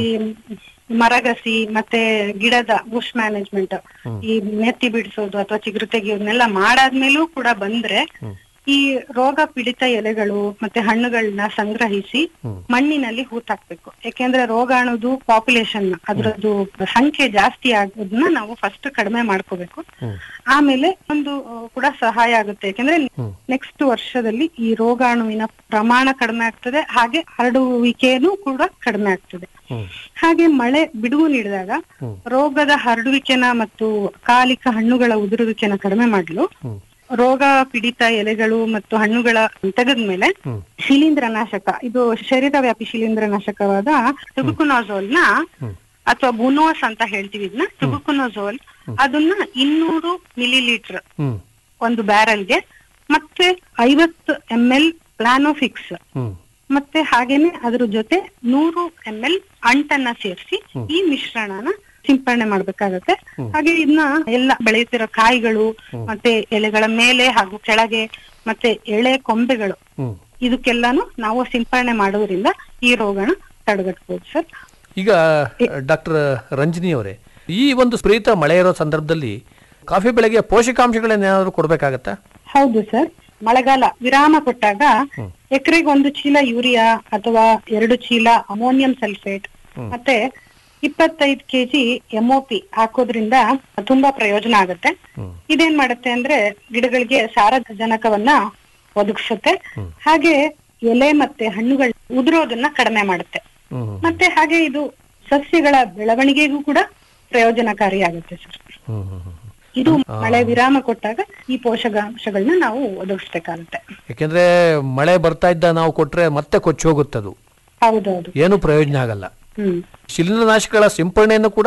ಮರಗಸಿ ಮತ್ತೆ ಗಿಡದ ಬುಷ್ ಮ್ಯಾನೇಜ್ಮೆಂಟ್ ಈ ನೆತ್ತಿ ಬಿಡಿಸೋದು ಅಥವಾ ಚಿಗುರು ತೆಗಿಯೋದನ್ನೆಲ್ಲ ಮಾಡಾದ್ಮೇಲೂ ಕೂಡ ಬಂದ್ರೆ ಈ ರೋಗ ಪೀಡಿತ ಎಲೆಗಳು ಮತ್ತೆ ಹಣ್ಣುಗಳನ್ನ ಸಂಗ್ರಹಿಸಿ ಮಣ್ಣಿನಲ್ಲಿ ಹೂತಾಕ್ಬೇಕು ಯಾಕೆಂದ್ರೆ ರೋಗಾಣುದು ಪಾಪ್ಯುಲೇಷನ್ ಅದರದ್ದು ಸಂಖ್ಯೆ ಜಾಸ್ತಿ ಆಗೋದನ್ನ ನಾವು ಫಸ್ಟ್ ಕಡಿಮೆ ಮಾಡ್ಕೋಬೇಕು ಆಮೇಲೆ ಒಂದು ಆ, ಕೂಡ ಸಹಾಯ ಆಗುತ್ತೆ ಯಾಕೆಂದ್ರೆ ನೆಕ್ಸ್ಟ್ ವರ್ಷದಲ್ಲಿ ಈ ರೋಗಾಣುವಿನ ಪ್ರಮಾಣ ಕಡಿಮೆ ಆಗ್ತದೆ ಹಾಗೆ ಹರಡುವಿಕೆನೂ ಕೂಡ ಕಡಿಮೆ ಆಗ್ತದೆ ಹಾಗೆ ಮಳೆ ಬಿಡುವು ನೀಡಿದಾಗ ರೋಗದ ಹರಡುವಿಕೆನ ಮತ್ತು ಕಾಲಿಕ ಹಣ್ಣುಗಳ ಉದುರುವಿಕೆನ ಕಡಿಮೆ ಮಾಡಲು ರೋಗ ಪೀಡಿತ ಎಲೆಗಳು ಮತ್ತು ಹಣ್ಣುಗಳ ತೆಗೆದ್ಮೇಲೆ ಶಿಲೀಂಧ್ರನಾಶಕ ಇದು ಶರೀರವ್ಯಾಪಿ ಶಿಲೀಂಧ್ರನಾಶಕವಾದ ಟುಬುಕುನೋಝೋಲ್ ನ ಅಥವಾ ಬುನೋಸ್ ಅಂತ ಹೇಳ್ತೀವಿ ಇದನ್ನ ಟುಬುಕುನೋಝೋಲ್ ಅದನ್ನ ಇನ್ನೂರು ಮಿಲಿ ಲೀಟರ್ ಹ್ಮ್ ಒಂದು ಬ್ಯಾರಲ್ಗೆ ಮತ್ತೆ ಐವತ್ತು ಎಂ ಎಲ್ ಪ್ಲಾನೋಫಿಕ್ಸ್ ಹ್ಮ್ ಮತ್ತೆ ಹಾಗೇನೆ ಅದ್ರ ಜೊತೆ ನೂರು ಎಂ ಎಲ್ ಅಂಟನ್ನ ಸೇರಿಸಿ ಈ ಮಿಶ್ರಣನ ಸಿಂಪರಣೆ ಮಾಡ್ಬೇಕಾಗತ್ತೆ ಹಾಗೆ ಇದನ್ನ ಎಲ್ಲ ಬೆಳೆಯುತ್ತಿರೋ ಕಾಯಿಗಳು ಮತ್ತೆ ಎಲೆಗಳ ಮೇಲೆ ಹಾಗೂ ಕೆಳಗೆ ಮತ್ತೆ ಎಳೆ ಕೊಂಬೆಗಳು ಹ್ಮ್ ಇದಕ್ಕೆಲ್ಲಾನು ನಾವು ಸಿಂಪರಣೆ ಮಾಡೋದ್ರಿಂದ ಈ ರೋಗನ ತಡೆಗಟ್ಬೋದು ಸರ್ ಈಗ ಡಾಕ್ಟರ್ ರಂಜನಿ ಅವರೇ ಈ ಒಂದು ಸ್ಪ್ರೀತ ಮಳೆ ಇರೋ ಸಂದರ್ಭದಲ್ಲಿ ಕಾಫಿ ಬೆಳೆಗೆ ಪೋಷಕಾಂಶಗಳನ್ನೇನಾದ್ರೂ ಕೊಡ್ಬೇಕಾಗತ್ತಾ ಹೌದು ಸರ್ ಮಳೆಗಾಲ ವಿರಾಮ ಕೊಟ್ಟಾಗ ಎಕರೆಗೆ ಒಂದು ಚೀಲ ಯೂರಿಯಾ ಅಥವಾ ಎರಡು ಚೀಲ ಅಮೋನಿಯಂ ಸಲ್ಫೇಟ್ ಮತ್ತೆ ಇಪ್ಪತ್ತೈದು ಕೆಜಿ ಎಂಒಪಿ ಹಾಕೋದ್ರಿಂದ ತುಂಬಾ ಪ್ರಯೋಜನ ಆಗುತ್ತೆ ಇದೇನ್ ಮಾಡುತ್ತೆ ಅಂದ್ರೆ ಗಿಡಗಳಿಗೆ ಸಾರಜನಕವನ್ನ ಒದಗಿಸುತ್ತೆ ಹಾಗೆ ಎಲೆ ಮತ್ತೆ ಹಣ್ಣುಗಳು ಉದುರೋದನ್ನ ಕಡಿಮೆ ಮಾಡುತ್ತೆ ಹ್ಮ್ ಮತ್ತೆ ಹಾಗೆ ಇದು ಸಸ್ಯಗಳ ಬೆಳವಣಿಗೆಗೂ ಕೂಡ ಪ್ರಯೋಜನಕಾರಿಯಾಗುತ್ತೆ ಸರ್ ಹ್ಮ್ ಹ್ಮ್ ಹ್ಮ್. ಇದು ಮಳೆ ವಿರಾಮ ಕೊಟ್ಟಾಗ ಈ ಪೋಷಕಾಂಶಗಳನ್ನ ನಾವು ಒದಗಿಸ್ಬೇಕಾಗುತ್ತೆ ಯಾಕೆಂದ್ರೆ ಮಳೆ ಬರ್ತಾ ಇದ್ದ ನಾವು ಕೊಟ್ರೆ ಮತ್ತೆ ಕೊಚ್ಚಿ ಹೋಗುತ್ತದು ಹೌದೌದು ಏನು ಪ್ರಯೋಜನ ಆಗಲ್ಲ ಹ್ಮ್ ಶಿಲೀಂಧ್ರನಾಶಕಗಳ ಸಿಂಪರಣೆಯನ್ನು ಕೂಡ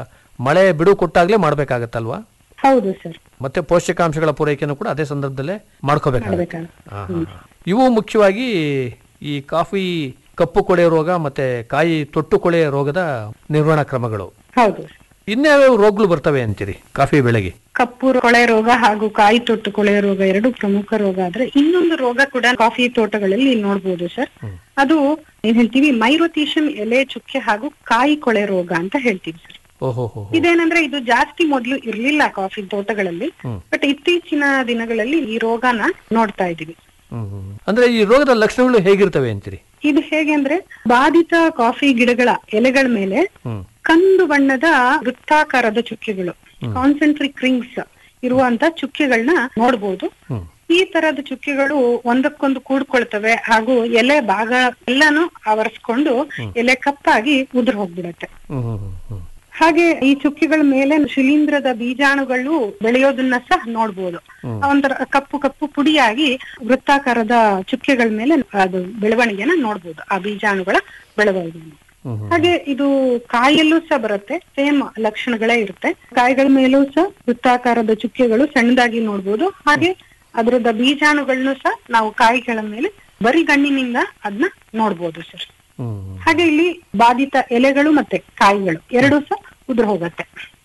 ಮಳೆ ಬಿಡು ಕೊಟ್ಟಾಗ್ಲೇ ಮಾಡ್ಬೇಕಾಗತ್ತಲ್ವಾ ಹೌದು ಸರ್ ಮತ್ತೆ ಪೋಷಕಾಂಶಗಳ ಪೂರೈಕೆಯನ್ನು ಕೂಡ ಅದೇ ಸಂದರ್ಭದಲ್ಲೇ ಮಾಡ್ಕೋಬೇಕಾಗುತ್ತೆ ಮಾಡ್ಬೇಕಾಗುತ್ತೆ. ಹಾ, ಹಾ, ಹಾ. ಇವು ಮುಖ್ಯವಾಗಿ ಈ ಕಾಫಿ ಕಪ್ಪು ಕೊಳೆ ರೋಗ ಮತ್ತೆ ಕಾಯಿ ತೊಟ್ಟು ಕೊಳೆ ರೋಗದ ನಿರ್ವಹಣಾ ಕ್ರಮಗಳು ಹೌದು ಇನ್ಯಾವ್ಯಾವ ರೋಗಗಳು ಬರ್ತವೆ ಅಂತೀರಿ ಕಾಫಿ ಬೆಳೆಗೆ ಕಪ್ಪು ಕೊಳೆ ರೋಗ ಹಾಗೂ ಕಾಯಿ ತೊಟ್ಟು ಕೊಳೆ ರೋಗ ಎರಡು ಪ್ರಮುಖ ರೋಗ ಆದ್ರೆ ಇನ್ನೊಂದು ರೋಗ ಕೂಡ ಕಾಫಿ ತೋಟಗಳಲ್ಲಿ ನೋಡ್ಬೋದು ಸರ್ ಅದು ಏನ್ ಹೇಳ್ತೀವಿ ಮೈರೋತೀಶನ್ ಎಲೆ ಚುಕ್ಕೆ ಹಾಗೂ ಕಾಯಿ ಕೊಳೆ ರೋಗ ಅಂತ ಹೇಳ್ತೀವಿ ಸರ್ ಓಹೋ ಹೋ ಇದೇನಂದ್ರೆ ಇದು ಜಾಸ್ತಿ ಮೊದ್ಲು ಇರ್ಲಿಲ್ಲ ಕಾಫಿ ತೋಟಗಳಲ್ಲಿ ಬಟ್ ಇತ್ತೀಚಿನ ದಿನಗಳಲ್ಲಿ ಈ ರೋಗನ ನೋಡ್ತಾ ಇದೀವಿ ಅಂದ್ರೆ ಈ ರೋಗದ ಲಕ್ಷಣಗಳು ಹೇಗಿರ್ತವೆ ಅಂತೀರಿ ಇದು ಹೇಗೆ ಅಂದ್ರೆ ಬಾಧಿತ ಕಾಫಿ ಗಿಡಗಳ ಎಲೆಗಳ ಮೇಲೆ ಕಂದು ಬಣ್ಣದ ವೃತ್ತಾಕಾರದ ಚುಕ್ಕೆಗಳು ಕಾನ್ಸೆಂಟ್ರಿಕ್ ರಿಂಗ್ಸ್ ಇರುವಂತ ಚುಕ್ಕೆಗಳನ್ನ ನೋಡ್ಬೋದು ಈ ತರದ ಚುಕ್ಕೆಗಳು ಒಂದಕ್ಕೊಂದು ಕೂಡ್ಕೊಳ್ತವೆ ಹಾಗೂ ಎಲೆ ಭಾಗ ಎಲ್ಲಾನು ಆವರಿಸ್ಕೊಂಡು ಎಲೆ ಕಪ್ಪಾಗಿ ಉದುರ್ ಹೋಗ್ಬಿಡತ್ತೆ ಹಾಗೆ ಈ ಚುಕ್ಕೆಗಳ ಮೇಲೆ ಶಿಲೀಂಧ್ರದ ಬೀಜಾಣುಗಳು ಬೆಳೆಯೋದನ್ನ ಸಹ ನೋಡ್ಬೋದು ಒಂಥರ ಕಪ್ಪು ಕಪ್ಪು ಪುಡಿಯಾಗಿ ವೃತ್ತಾಕಾರದ ಚುಕ್ಕೆಗಳ ಮೇಲೆ ಅದು ಬೆಳವಣಿಗೆನ ನೋಡ್ಬೋದು ಆ ಬೀಜಾಣುಗಳ ಬೆಳವಣಿಗೆ ಹಾಗೆ ಇದು ಕಾಯಲ್ಲೂ ಸಹ ಬರುತ್ತೆ ಸೇಮ್ ಲಕ್ಷಣಗಳೇ ಇರುತ್ತೆ ಕಾಯಿಗಳ ಮೇಲೂ ಸಹ ವೃತ್ತಾಕಾರದ ಚುಕ್ಕೆಗಳು ಸಣ್ಣದಾಗಿ ನೋಡ್ಬೋದು ಹಾಗೆ ಅದರದ ಬೀಜಾಣುಗಳನ್ನು ಸಹ ನಾವು ಕಾಯಿಗಳ ಮೇಲೆ ಬರಿ ಗಣ್ಣಿನಿಂದ ಅದನ್ನ ನೋಡ್ಬೋದು ಸರ್ ಹಾಗೆ ಇಲ್ಲಿ ಬಾಧಿತ ಎಲೆಗಳು ಮತ್ತೆ ಕಾಯಿಗಳು ಎರಡೂ ಸಹ ಉದುರು ಹೋಗತ್ತೆ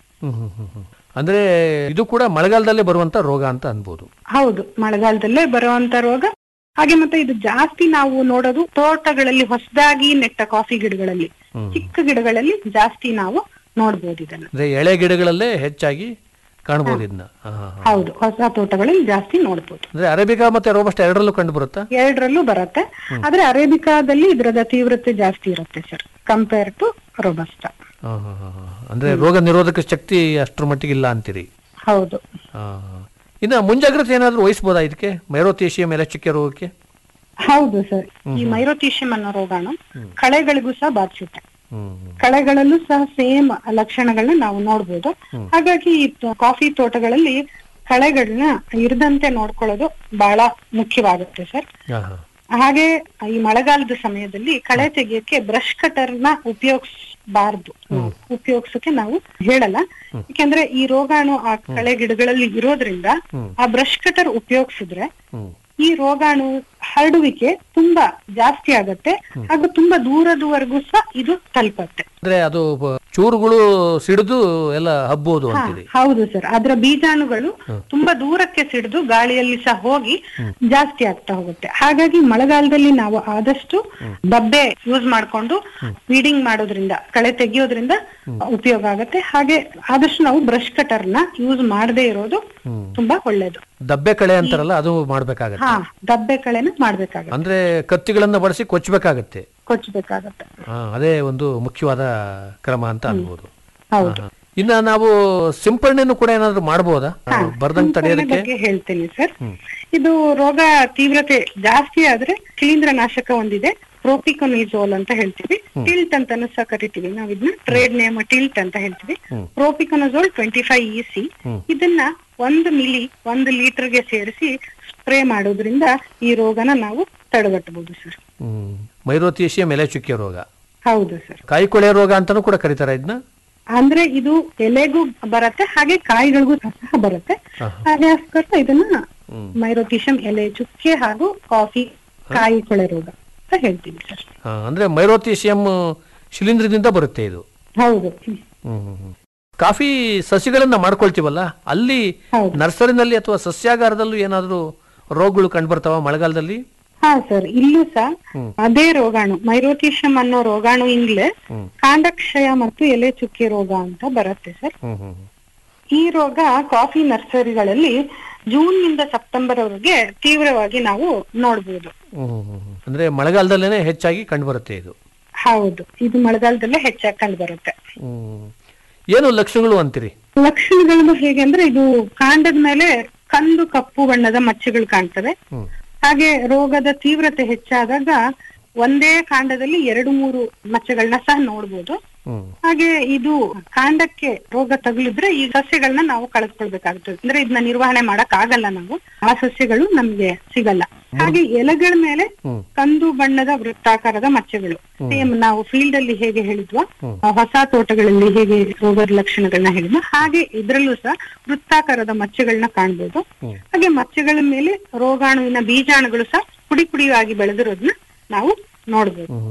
ಅಂದ್ರೆ ಇದು ಕೂಡ ಮಳೆಗಾಲದಲ್ಲೇ ಬರುವಂತ ರೋಗ ಅಂತ ಅನ್ಬೋದು ಹೌದು ಮಳೆಗಾಲದಲ್ಲೇ ಬರುವಂತ ರೋಗ ಹಾಗೆ ಮತ್ತೆ ಇದು ಜಾಸ್ತಿ ನಾವು ನೋಡೋದು ತೋಟಗಳಲ್ಲಿ ಹೊಸದಾಗಿ ನೆಟ್ಟ ಕಾಫಿ ಗಿಡಗಳಲ್ಲಿ ಚಿಕ್ಕ ಗಿಡಗಳಲ್ಲಿ ಜಾಸ್ತಿ ನಾವು ನೋಡ್ಬೋದು ಇದನ್ನ ಅಂದ್ರೆ ಎಳೆ ಗಿಡಗಳಲ್ಲೇ ಹೆಚ್ಚಾಗಿ ಕಾಣಬಹುದು ಇದನ್ನ ಹಾ, ಹಾ, ಹಾ. ಹೌದು ಹೊಸ ತೋಟಗಳಲ್ಲಿ ಜಾಸ್ತಿ ನೋಡ್ಬೋದು ಅಂದ್ರೆ ಅರೇಬಿಕಾ ಮತ್ತೆ ರೋಬಸ್ಟ್ ಎರಡರಲ್ಲೂ ಕಂಡು ಬರುತ್ತಾ ಎರಡರಲ್ಲೂ ಬರುತ್ತೆ ಆದ್ರೆ ಅರೇಬಿಕಾದಲ್ಲಿ ಇದರದ ತೀವ್ರತೆ ಜಾಸ್ತಿ ಇರುತ್ತೆ ಸರ್ ಕಂಪೇರ್ ಟು ರೊಬಸ್ಟಾ ಹಾ, ಹಾ, ಹಾ, ಹಾ. ಅಂದ್ರೆ ರೋಗ ನಿರೋಧಕ ಶಕ್ತಿ ಅಷ್ಟರ ಮಟ್ಟಿಗೆ ಇಲ್ಲ ಅಂತೀರಿ ಹೌದು ಹಾ, ಹಾ. ಇನ್ನ ಮುಂಜಾಗ್ರತೆ ಏನಾದ್ರೂ ವಹಿಸಬಹುದಾ ಇದಕ್ಕೆ ಮೈರೋತೇಶಿಯಂ ಎಲೆಚುಕ್ಕೆ ರೋಗಕ್ಕೆ ಹೌದು ಸರ್ ಈ ಮೈರೋತೀಶಿಯಂ ಅನ್ನೋ ರೋಗಾಣು ಕಳೆಗಳಿಗೂ ಸಹ ಬಾಧಿಸುತ್ತೆ ಕಳೆಗಳಲ್ಲೂ ಸಹ ಸೇಮ್ ಲಕ್ಷಣಗಳನ್ನ ನಾವು ನೋಡ್ಬೋದು ಹಾಗಾಗಿ ಈ ತೋ- ಕಾಫಿ ತೋಟಗಳಲ್ಲಿ ಕಳೆಗಳನ್ನ ಇರದಂತೆ ನೋಡ್ಕೊಳ್ಳೋದು ಬಹಳ ಮುಖ್ಯವಾಗುತ್ತೆ ಸರ್ ಹಾ, ಹಾ. ಹಾಗೆ ಈ ಮಳೆಗಾಲದ ಸಮಯದಲ್ಲಿ ಕಳೆ ತೆಗಿಯಕ್ಕೆ ಬ್ರಷ್ ಕಟರ್ ನ ಉಪಯೋಗಿಸಬಾರ್ದು ಉಪಯೋಗಿಸಕ್ಕೆ ನಾವು ಹೇಳಲ್ಲ ಯಾಕೆಂದ್ರೆ ಈ ರೋಗಾಣು ಆ ಕಳೆ ಗಿಡಗಳಲ್ಲಿ ಇರೋದ್ರಿಂದ ಆ ಬ್ರಷ್ ಕಟರ್ ಉಪಯೋಗಿಸಿದ್ರೆ ಈ ರೋಗಾಣು ಹರಡುವಿಕೆ ತುಂಬಾ ಜಾಸ್ತಿ ಆಗತ್ತೆ ಹಾಗೂ ತುಂಬಾ ದೂರದವರೆಗೂ ಸಹ ಇದು ತಲುಪತ್ತೆ ಅಂದ್ರೆ ಅದು ಬ- ಚೂರುಗಳು ಸಿಡಿದು ಎಲ್ಲ ಹಬ್ಬೋದು ಹಾ, ಅಂತೀರಿ ಹೌದು ಸರ್ ಅದರ ಬೀಜಾಣುಗಳು ತುಂಬಾ ದೂರಕ್ಕೆ ಸಿಡಿದು ಗಾಳಿಯಲ್ಲಿ ಸಹ ಹೋಗಿ ಜಾಸ್ತಿ ಆಗ್ತಾ ಹೋಗುತ್ತೆ ಹಾಗಾಗಿ ಮಳೆಗಾಲದಲ್ಲಿ ನಾವು ಆದಷ್ಟು ಡಬ್ಬೆ ಯೂಸ್ ಮಾಡ್ಕೊಂಡು ಫೀಡಿಂಗ್ ಮಾಡೋದ್ರಿಂದ ಕಳೆ ತೆಗಿಯೋದ್ರಿಂದ ಉಪಯೋಗ ಆಗತ್ತೆ ಹಾಗೆ ಆದಷ್ಟು ನಾವು ಬ್ರಷ್ ಕಟರ್ ನ ಯೂಸ್ ಮಾಡದೇ ಇರೋದು ತುಂಬಾ ಒಳ್ಳೇದು ದಬ್ಬೆ ಕಳೆ ಅಂತಾರಲ್ಲ ಅದು ಮಾಡ್ಬೇಕಾಗತ್ತೆ ಹಾ ದಬ್ಬೆ ಕಳೆನ ಮಾಡ್ಬೇಕಾಗತ್ತೆ ಅಂದ್ರೆ ಕತ್ತಿಗಳನ್ನ ಬಳಸಿ ಕೊಚ್ಚಬೇಕಾಗತ್ತೆ ಕೊಚ್ಚಬೇಕಾಗತ್ತೆ ಹಾ, ಅದೇ ಒಂದು ಮುಖ್ಯವಾದ ಕ್ರಮ ಅಂತ ಅನ್ಬೋದು ಹೌದು ಹಾ. ಇನ್ನ ನಾವು ಸಿಂಪರಣೆಯನ್ನು ಕೂಡ ಏನಾದ್ರು ಮಾಡಬಹುದಾ ಬರ್ದಂಗ್ ಸಿಂಪರಣೆ ತಡೆಯೋದಕ್ಕೆ ಬಗ್ಗೆ ಹೇಳ್ತೀನಿ ಸರ್ ಇದು ರೋಗ ತೀವ್ರತೆ ಜಾಸ್ತಿ ಆದ್ರೆ ಶಿಲೀಂಧ್ರ ನಾಶಕ ಒಂದಿದೆ ಪ್ರೋಪಿಕೊನಿಜೋಲ್ ಅಂತ ಹೇಳ್ತೀವಿ ಟಿಲ್ಟ್ ಅಂತಾನು ಸಹ ಕರಿತೀವಿ ನಾವ್ ಇದನ್ನ ಟ್ರೇಡ್ ನೇಮ್ ಟಿಲ್ಟ್ ಅಂತ ಹೇಳ್ತೀವಿ propiconazole twenty five E C ಇದನ್ನ ಒಂದು ಮಿಲಿ ಒಂದು ಲೀಟರ್ಗೆ ಸೇರಿಸಿ ಸ್ಪ್ರೇ ಮಾಡೋದ್ರಿಂದ ಈ ರೋಗನ ನಾವು ತಡೆಗಟ್ಟಬಹುದು ಸರ್ ಹ್ಮ್ ಮೈರೋತೀಶಿಯಂ ಎಲೆ ಚುಕ್ಕೆ ರೋಗ ಹೌದು ಸರ್ ಕಾಯಿ ಕೊಳೆ ರೋಗ ಅಂತಾನೂ ಕೂಡ ಕರೀತಾರ ಇದನ್ನ ಅಂದ್ರೆ ಇದು ಎಲೆಗೂ ಬರುತ್ತೆ ಹಾಗೆ ಕಾಯಿಗಳಿಗೂ ಸಹ ಬರುತ್ತೆ ಹಾಗೋಸ್ಕರ ಇದನ್ನ ಮೈರೋಟಿಷಮ್ ಎಲೆ ಚುಕ್ಕೆ ಹಾಗೂ ಕಾಫಿ ಕಾಯಿ ಕೊಳೆ ರೋಗ ಅಂತ ಹೇಳ್ತೀವಿ ಸರ್ ಹಾ, ಅಂದ್ರೆ ಮೈರೋತೀಶಿಯಂ ಶಿಲೀಂಧ್ರದಿಂದ ಬರುತ್ತೆ ಇದು ಹೌದು ಹ್ಮ್, ಹ್ಮ್, ಹ್ಮ್. ಕಾಫಿ ಸಸಿಗಳನ್ನ ಮಾಡ್ಕೊಳ್ತೀವಲ್ಲ ಅಲ್ಲಿ ನರ್ಸರಿನಲ್ಲಿ ಅಥವಾ ಸಸ್ಯಾಗಾರದಲ್ಲೂ ಏನಾದ್ರೂ ರೋಗಗಳು ಕಂಡುಬರ್ತಾವ ಮಳೆಗಾಲದಲ್ಲಿ ಹಾ ಸರ್ ಇಲ್ಲೂ ಸಹ ಅದೇ ರೋಗಾಣು ಮೈರೋಟಿಷಮ್ ಅನ್ನೋ ರೋಗಾಣುವಿಂದಲೇ ಕಾಂಡಕ್ಷಯ ಮತ್ತು ಎಲೆ ಚುಕ್ಕೆ ರೋಗ ಅಂತ ಬರುತ್ತೆ ಸರ್ ಹ್ಮ್ ಹ್ಮ್ ಈ ರೋಗ ಕಾಫಿ ನರ್ಸರಿಗಳಲ್ಲಿ ಜೂನ್ ನಿಂದ ಸೆಪ್ಟೆಂಬರ್ ವರೆಗೆ ತೀವ್ರವಾಗಿ ನಾವು ನೋಡ್ಬೋದು ಹ್ಮ್, ಹ್ಮ್, ಹ್ಮ್. ಅಂದ್ರೆ ಮಳೆಗಾಲದಲ್ಲೇನೆ ಹೆಚ್ಚಾಗಿ ಕಂಡುಬರುತ್ತೆ ಇದು ಹೌದು ಇದು ಮಳೆಗಾಲದಲ್ಲೇ ಹೆಚ್ಚಾಗಿ ಕಂಡು ಬರುತ್ತೆ ಹ್ಮ್. ಏನು ಲಕ್ಷಣಗಳು ಅಂತೀರಿ ಲಕ್ಷಣಗಳು ಹೇಗೆ ಅಂದ್ರೆ ಇದು ಕಾಂಡದ ಮೇಲೆ ಕಂದು ಕಪ್ಪು ಬಣ್ಣದ ಮಚ್ಚೆಗಳು ಕಾಣ್ತವೆ ಹಾಗೆ ರೋಗದ ತೀವ್ರತೆ ಹೆಚ್ಚಾದಾಗ ಒಂದೇ ಕಾಂಡದಲ್ಲಿ ಎರಡು ಮೂರು ಮಚ್ಚೆಗಳನ್ನ ಸಹ ನೋಡ್ಬೋದು ಹಾಗೆ ಇದು ಕಾಂಡಕ್ಕೆ ರೋಗ ತಗುಲಿದ್ರೆ ಈ ಸಸ್ಯಗಳನ್ನ ನಾವು ಕಳೆದ್ಕೊಳ್ಬೇಕಾಗ್ತದೆ ಅಂದ್ರೆ ಇದನ್ನ ನಿರ್ವಹಣೆ ಮಾಡಕ್ ಆಗಲ್ಲ ನಾವು ಆ ಸಸ್ಯಗಳು ನಮ್ಗೆ ಸಿಗಲ್ಲ ಹಾಗೆ ಎಲೆಗಳ ಮೇಲೆ ಕಂದು ಬಣ್ಣದ ವೃತ್ತಾಕಾರದ ಮಚ್ಚೆಗಳು ಸೇಮ್ ನಾವು ಫೀಲ್ಡ್ ಅಲ್ಲಿ ಹೇಗೆ ಹೇಳಿದ್ವೋ ಆ ಹೊಸ ತೋಟಗಳಲ್ಲಿ ಹೇಗೆ ರೋಗದ ಲಕ್ಷಣಗಳನ್ನ ಹೇಳಿದ್ವೋ ಹಾಗೆ ಇದ್ರಲ್ಲೂ ಸಹ ವೃತ್ತಾಕಾರದ ಮಚ್ಚೆಗಳನ್ನ ಕಾಣ್ಬೋದು ಹಾಗೆ ಮಚ್ಚೆಗಳ ಮೇಲೆ ರೋಗಾಣುವಿನ ಬೀಜಾಣುಗಳು ಸಹ ಪುಡಿ ಪುಡಿಯಾಗಿ ಬೆಳೆದಿರೋದನ್ನ ನಾವು ನೋಡ್ಬೋದು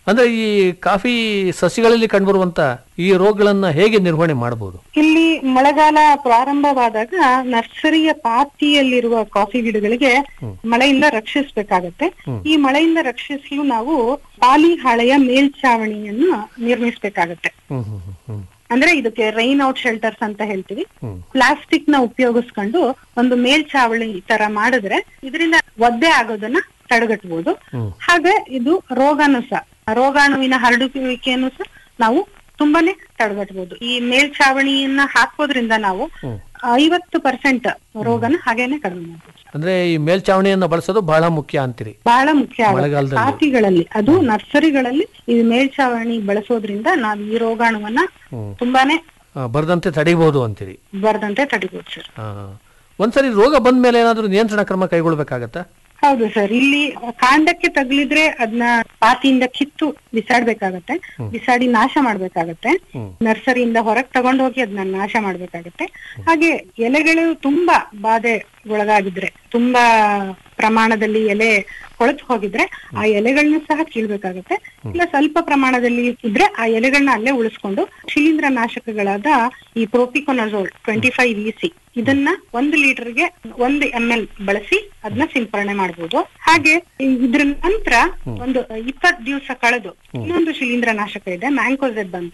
ಅಂದ್ರೆ ಈ ಕಾಫಿ ಸಸಿಗಳಲ್ಲಿ ಕಂಡುಬರುವಂತ ಈ ರೋಗಗಳನ್ನ ಹೇಗೆ ನಿರ್ವಹಣೆ ಮಾಡಬಹುದು ಇಲ್ಲಿ ಮಳೆಗಾಲ ಪ್ರಾರಂಭವಾದಾಗ ನರ್ಸರಿಯ ಪಾತಿಯಲ್ಲಿರುವ ಕಾಫಿ ಗಿಡಗಳಿಗೆ ಮಳೆಯಿಂದ ರಕ್ಷಿಸಬೇಕಾಗತ್ತೆ ಈ ಮಳೆಯಿಂದ ರಕ್ಷಿಸಲು ನಾವು ಪಾಲಿ ಹಾಳೆಯ ಮೇಲ್ಛಾವಣಿಯನ್ನು ನಿರ್ಮಿಸಬೇಕಾಗತ್ತೆ ಹ್ಮ್ ಹ್ಮ್ ಹ್ಮ್ ಹ್ಮ್ ಅಂದ್ರೆ ಇದಕ್ಕೆ ರೈನ್ ಔಟ್ ಶೆಲ್ಟರ್ಸ್ ಅಂತ ಹೇಳ್ತೀವಿ ಪ್ಲಾಸ್ಟಿಕ್ ನ ಉಪಯೋಗಿಸ್ಕೊಂಡು ಒಂದು ಮೇಲ್ಛಾವಣಿ ತರ ಮಾಡಿದ್ರೆ ಇದರಿಂದ ಒದ್ದೆ ಆಗೋದನ್ನ ತಡೆಗಟ್ಟಬಹುದು ಹಾಗೆ ಇದು ರೋಗಾನು ಸಹ ರೋಗಾಣುವಿನ ಹರಡುವಿಕೆಯನ್ನು ಸಹ ನಾವು ತುಂಬಾನೇ ತಡೆಗಟ್ಟಬಹುದು ಈ ಮೇಲ್ಛಾವಣಿಯನ್ನ ಹಾಕೋದ್ರಿಂದ ನಾವು ಐವತ್ತು ಪರ್ಸೆಂಟ್ ರೋಗನ ಹಾಗೇನೆ ಕಡಿಮೆ ಮಾಡ್ಬೋದು ಅಂದ್ರೆ ಈ ಮೇಲ್ಚಾವಣಿಯನ್ನ ಬಳಸೋದು ಬಹಳ ಮುಖ್ಯ ಅಂತೀರಿ ಬಹಳ ಮುಖ್ಯ ಆಗುತ್ತೆ. ಮಳೆಗಾಲದಲ್ಲಿ. ಪಾತಿಗಳಲ್ಲಿ ಅದು ನರ್ಸರಿಗಳಲ್ಲಿ ಈ ಮೇಲ್ಛಾವಣಿ ಬಳಸೋದ್ರಿಂದ ನಾವು ಈ ರೋಗಾಣುವನ್ನ ತುಂಬಾನೇ ಆ, ಬರದಂತೆ ತಡಿಬಹುದು ಅಂತೀರಿ ಬರದಂತೆ ತಡಿಬಹುದು ಸರ್ ಆ, ಒಂದ್ಸರಿ ರೋಗ ಬಂದ ಮೇಲೆ ಏನಾದ್ರೂ ನಿಯಂತ್ರಣ ಕ್ರಮ ಕೈಗೊಳ್ಬೇಕಾಗತ್ತಾ ಹೌದು ಸರ್ ಇಲ್ಲಿ ಕಾಂಡಕ್ಕೆ ತಗುಲಿದ್ರೆ ಅದನ್ನ ಪಾತಿಯಿಂದ ಕಿತ್ತು ಬಿಸಾಡ್ಬೇಕಾಗತ್ತೆ ಬಿಸಾಡಿ ನಾಶ ಮಾಡ್ಬೇಕಾಗತ್ತೆ ನರ್ಸರಿಯಿಂದ ಹೊರಗ್ ತಗೊಂಡ್ ಹೋಗಿ ಅದನ್ನ ನಾಶ ಮಾಡ್ಬೇಕಾಗತ್ತೆ ಹಾಗೆ ಎಲೆಗಳು ತುಂಬಾ ಬಾಧೆಗೊಳಗಾಗಿದ್ರೆ ತುಂಬಾ ಪ್ರಮಾಣದಲ್ಲಿ ಎಲೆ ಕೊಳೆತು ಹೋಗಿದ್ರೆ ಆ ಎಲೆಗಳನ್ನ ಸಹ ಕೀಳ್ಬೇಕಾಗತ್ತೆ ಇಲ್ಲ ಸ್ವಲ್ಪ ಪ್ರಮಾಣದಲ್ಲಿ ಇದ್ರೆ ಆ ಎಲೆಗಳನ್ನ ಅಲ್ಲೇ ಉಳಿಸ್ಕೊಂಡು ಶಿಲೀಂಧ್ರ ನಾಶಕಗಳಾದ ಈ propiconazole twenty five E C ಇದನ್ನ ಒಂದು ಲೀಟರ್ಗೆ ಒಂದು ಎಂ ಎಲ್ ಬಳಸಿ ಅದನ್ನ ಸಿಂಪರಣೆ ಮಾಡಬಹುದು ಹಾಗೆ ಇದ್ರ ನಂತರ ಒಂದು ಇಪ್ಪತ್ ದಿವಸ ಕಳೆದು ಇನ್ನೊಂದು ಶಿಲೀಂಧ್ರ ನಾಶಕ ಇದೆ ಮ್ಯಾಂಕೋಸೆಬ್ ಅಂತ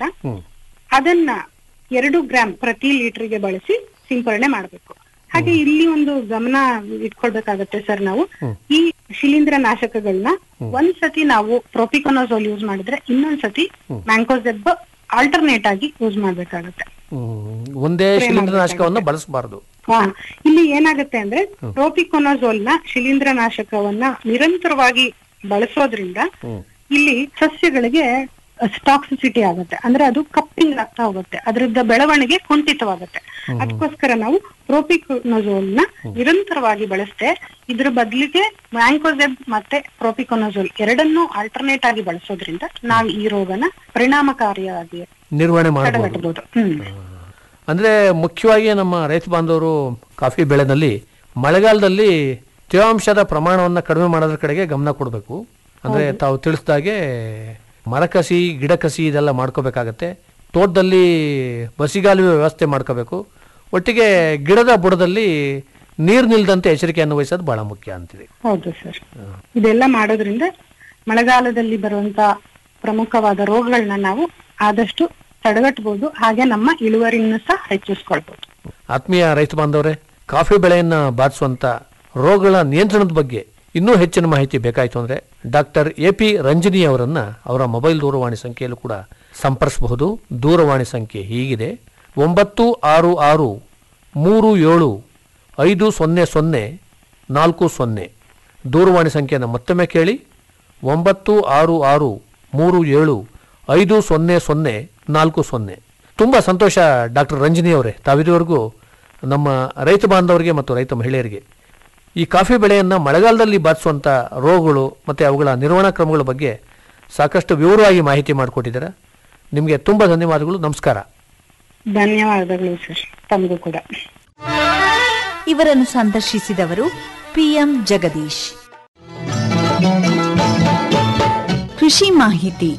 ಅದನ್ನ ಎರಡು ಗ್ರಾಂ ಪ್ರತಿ ಲೀಟರ್ಗೆ ಬಳಸಿ ಸಿಂಪರಣೆ ಮಾಡಬೇಕು ಹಾಗೆ ಇಲ್ಲಿ ಒಂದು ಗಮನ ಇಟ್ಕೊಳ್ಬೇಕಾಗತ್ತೆ ಸರ್ ನಾವು ಈ ಶಿಲೀಂಧ್ರ ನಾಶಕಗಳನ್ನ ಒಂದ್ ಸತಿ ನಾವು ಪ್ರೊಪಿಕೊನೋಸೋಲ್ ಯೂಸ್ ಮಾಡಿದ್ರೆ ಇನ್ನೊಂದ್ ಸತಿ ಮ್ಯಾಂಕೋಸೆಬ್ ಆಲ್ಟರ್ನೇಟ್ ಆಗಿ ಯೂಸ್ ಮಾಡ್ಬೇಕಾಗತ್ತೆ ಹ್ಮ್. ಒಂದೇ ಶಿಲೀಂಧ್ರನಾಶಕವನ್ನ ಬಳಸಬಾರದು ಹಾ ಇಲ್ಲಿ ಏನಾಗುತ್ತೆ ಅಂದ್ರೆ ಪ್ರೋಪಿಕೊನೋಸೋಲ್ ನ ಶಿಲೀಂಧ್ರ ನಾಶಕವನ್ನ ನಿರಂತರವಾಗಿ ಬಳಸೋದ್ರಿಂದ ಇಲ್ಲಿ ಸಸ್ಯಗಳಿಗೆ ಟಾಕ್ಸಿಸಿಟಿ ಆಗುತ್ತೆ ಅಂದ್ರೆ ಅದು ಕಪ್ಪಿಂಗ್ ಆಗ್ತಾ ಹೋಗುತ್ತೆ ಅದರಿಂದ ಬೆಳವಣಿಗೆ ಕುಂಠಿತವಾಗುತ್ತೆ ಅದಕ್ಕೋಸ್ಕರ ನಾವು ಪ್ರೋಪಿಕೊನೋಸೋಲ್ ನ ನಿರಂತರವಾಗಿ ಬಳಸ್ತೆ ಇದ್ರ ಬದಲಿಗೆ ಮ್ಯಾಂಕೋಸೆಬ್ ಮತ್ತೆ ಪ್ರೋಪಿಕೊನೋಸೋಲ್ ಎರಡನ್ನೂ ಆಲ್ಟರ್ನೇಟ್ ಆಗಿ ಬಳಸೋದ್ರಿಂದ ನಾವು ಈ ರೋಗನ ಪರಿಣಾಮಕಾರಿಯಾಗಿ ನಿರ್ವಹಣೆ ಮಾಡಬಹುದು ತಡೆಗಟ್ಟಬಹುದು ಹ್ಮ್ ಅಂದ್ರೆ ಮುಖ್ಯವಾಗಿ ನಮ್ಮ ರೈತ ಬಾಂಧವರು ಕಾಫಿ ಬೆಳೆನಲ್ಲಿ ಮಳೆಗಾಲದಲ್ಲಿ ತೇವಾಂಶದ ಪ್ರಮಾಣವನ್ನ ಕಡಿಮೆ ಮಾಡೋದ್ರ ಕಡೆಗೆ ಗಮನ ಕೊಡಬೇಕು ಅಂದ್ರೆ ತಾವು ತಿಳಿಸಿದಾಗೆ ಮರಕಸಿ ಗಿಡಕಸಿ ಇದೆಲ್ಲ ಮಾಡ್ಕೋಬೇಕಾಗತ್ತೆ ತೋಟದಲ್ಲಿ ಬಸಿಗಾಲುವೆ ವ್ಯವಸ್ಥೆ ಮಾಡ್ಕೋಬೇಕು ಒಟ್ಟಿಗೆ ಗಿಡದ ಬುಡದಲ್ಲಿ ನೀರು ನಿಲ್ದಂತೆ ಎಚ್ಚರಿಕೆಯನ್ನು ವಹಿಸೋದು ಬಹಳ ಮುಖ್ಯ ಅಂತೀವಿ ಹೌದು ಸರ್ ಇದೆಲ್ಲ ಮಾಡೋದ್ರಿಂದ ಮಳೆಗಾಲದಲ್ಲಿ ಬರುವಂತ ಪ್ರಮುಖವಾದ ರೋಗಗಳನ್ನ ನಾವು ಆದಷ್ಟು ತಡೆಗಟ್ಟಬಹುದು ಹಾಗೆ ನಮ್ಮ ಇಳುವರಿಯನ್ನು ಸಹ ಹೆಚ್ಚಿಸ್ಕೊಳ್ಬಹುದು ಆತ್ಮೀಯ ರೈತ ಬಾಂಧವರೇ ಕಾಫಿ ಬೆಳೆಯನ್ನ ಬಾಧಿಸುವಂತ ರೋಗಗಳ ನಿಯಂತ್ರಣದ ಬಗ್ಗೆ ಇನ್ನೂ ಹೆಚ್ಚಿನ ಮಾಹಿತಿ ಬೇಕಾಯಿತು ಅಂದ್ರೆ ಡಾಕ್ಟರ್ ಎ ಪಿ ರಂಜನಿ ಅವರನ್ನ ಅವರ ಮೊಬೈಲ್ ದೂರವಾಣಿ ಸಂಖ್ಯೆಯಲ್ಲೂ ಕೂಡ ಸಂಪರ್ಸಬಹುದು ದೂರವಾಣಿ ಸಂಖ್ಯೆ ಹೀಗಿದೆ ಒಂಬತ್ತು ಆರು ಆರು ಮೂರು ಏಳು ಐದು ಸೊನ್ನೆ ಸೊನ್ನೆ ನಾಲ್ಕು ಸೊನ್ನೆ ದೂರವಾಣಿ ಸಂಖ್ಯೆಯನ್ನು ಮತ್ತೊಮ್ಮೆ ಕೇಳಿ ಒಂಬತ್ತು ಆರು ಆರು ಮೂರು ಏಳು ಐದು ಸೊನ್ನೆ ಸೊನ್ನೆ ನಾಲ್ಕು ಸೊನ್ನೆ ತುಂಬ ಸಂತೋಷ ಡಾಕ್ಟರ್ ರಂಜನಿ ಅವರೇ ತಾವಿದುವರೆಗೂ ನಮ್ಮ ರೈತ ಬಾಂಧವರಿಗೆ ಮತ್ತು ರೈತ ಮಹಿಳೆಯರಿಗೆ ಈ ಕಾಫಿ ಬೆಳೆಯನ್ನು ಮಳೆಗಾಲದಲ್ಲಿ ಬಾಧಿಸುವಂಥ ರೋಗಗಳು ಮತ್ತು ಅವುಗಳ ನಿರ್ವಹಣಾ ಕ್ರಮಗಳ ಬಗ್ಗೆ ಸಾಕಷ್ಟು ವಿವರವಾಗಿ ಮಾಹಿತಿ ಮಾಡಿಕೊಟ್ಟಿದ್ದೀರಾ ನಿಮಗೆ ತುಂಬ ಧನ್ಯವಾದಗಳು ನಮಸ್ಕಾರ ಧನ್ಯವಾದಗಳು ಸರ್ ತಮಗೂ ಕೂಡ ಇವರನ್ನು ಸಂದರ್ಶಿಸಿದವರು ಪಿಎಂ ಜಗದೀಶ್ ಕೃಷಿ ಮಾಹಿತಿ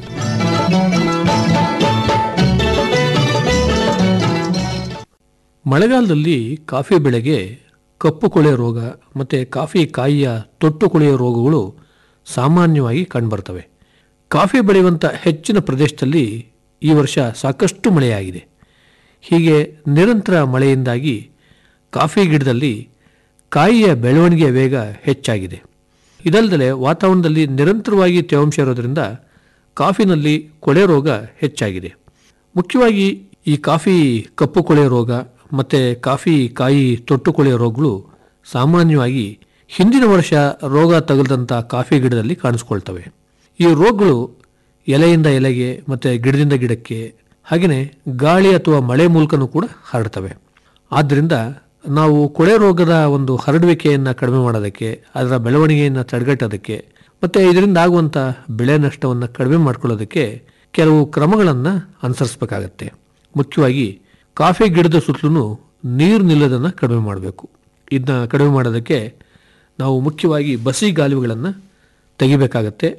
ಮಳೆಗಾಲದಲ್ಲಿ ಕಾಫಿ ಬೆಳೆಗೆ ಕಪ್ಪು ಕೊಳೆ ರೋಗ ಮತ್ತು ಕಾಫಿ ಕಾಯಿಯ ತೊಟ್ಟು ಕೊಳೆಯ ರೋಗಗಳು ಸಾಮಾನ್ಯವಾಗಿ ಕಂಡುಬರ್ತವೆ ಕಾಫಿ ಬೆಳೆಯುವಂಥ ಹೆಚ್ಚಿನ ಪ್ರದೇಶದಲ್ಲಿ ಈ ವರ್ಷ ಸಾಕಷ್ಟು ಮಳೆಯಾಗಿದೆ ಹೀಗೆ ನಿರಂತರ ಮಳೆಯಿಂದಾಗಿ ಕಾಫಿ ಗಿಡದಲ್ಲಿ ಕಾಯಿಯ ಬೆಳವಣಿಗೆಯ ವೇಗ ಹೆಚ್ಚಾಗಿದೆ ಇದಲ್ಲದೆ ವಾತಾವರಣದಲ್ಲಿ ನಿರಂತರವಾಗಿ ತೇವಾಂಶ ಇರೋದರಿಂದ ಕಾಫಿನಲ್ಲಿ ಕೊಳೆ ರೋಗ ಹೆಚ್ಚಾಗಿದೆ ಮುಖ್ಯವಾಗಿ ಈ ಕಾಫಿ ಕಪ್ಪು ಕೊಳೆ ರೋಗ ಮತ್ತು ಕಾಫಿ ಕಾಯಿ ತೊಟ್ಟು ಕೊಳೆಯ ರೋಗಗಳು ಸಾಮಾನ್ಯವಾಗಿ ಹಿಂದಿನ ವರ್ಷ ರೋಗ ತಗುಲದಂಥ ಕಾಫಿ ಗಿಡದಲ್ಲಿ ಕಾಣಿಸ್ಕೊಳ್ತವೆ ಈ ರೋಗಗಳು ಎಲೆಯಿಂದ ಎಲೆಗೆ ಮತ್ತು ಗಿಡದಿಂದ ಗಿಡಕ್ಕೆ ಹಾಗೆಯೇ ಗಾಳಿ ಅಥವಾ ಮಳೆ ಮೂಲಕನೂ ಕೂಡ ಹರಡ್ತವೆ ಆದ್ದರಿಂದ ನಾವು ಕೊಳೆ ರೋಗದ ಒಂದು ಹರಡುವಿಕೆಯನ್ನು ಕಡಿಮೆ ಮಾಡೋದಕ್ಕೆ ಅದರ ಬೆಳವಣಿಗೆಯನ್ನು ತಡೆಗಟ್ಟೋದಕ್ಕೆ ಮತ್ತು ಇದರಿಂದ ಆಗುವಂಥ ಬೆಳೆ ನಷ್ಟವನ್ನು ಕಡಿಮೆ ಮಾಡ್ಕೊಳ್ಳೋದಕ್ಕೆ ಕೆಲವು ಕ್ರಮಗಳನ್ನು ಅನುಸರಿಸಬೇಕಾಗತ್ತೆ ಮುಖ್ಯವಾಗಿ ಕಾಫಿ ಗಿಡದ ಸುತ್ತಲೂ ನೀರು ನಿಲ್ಲೋದನ್ನು ಕಡಿಮೆ ಮಾಡಬೇಕು ಇದನ್ನ ಕಡಿಮೆ ಮಾಡೋದಕ್ಕೆ ನಾವು ಮುಖ್ಯವಾಗಿ ಬಸಿ ಗಾಲುವೆಗಳನ್ನು ತೆಗಿಬೇಕಾಗತ್ತೆ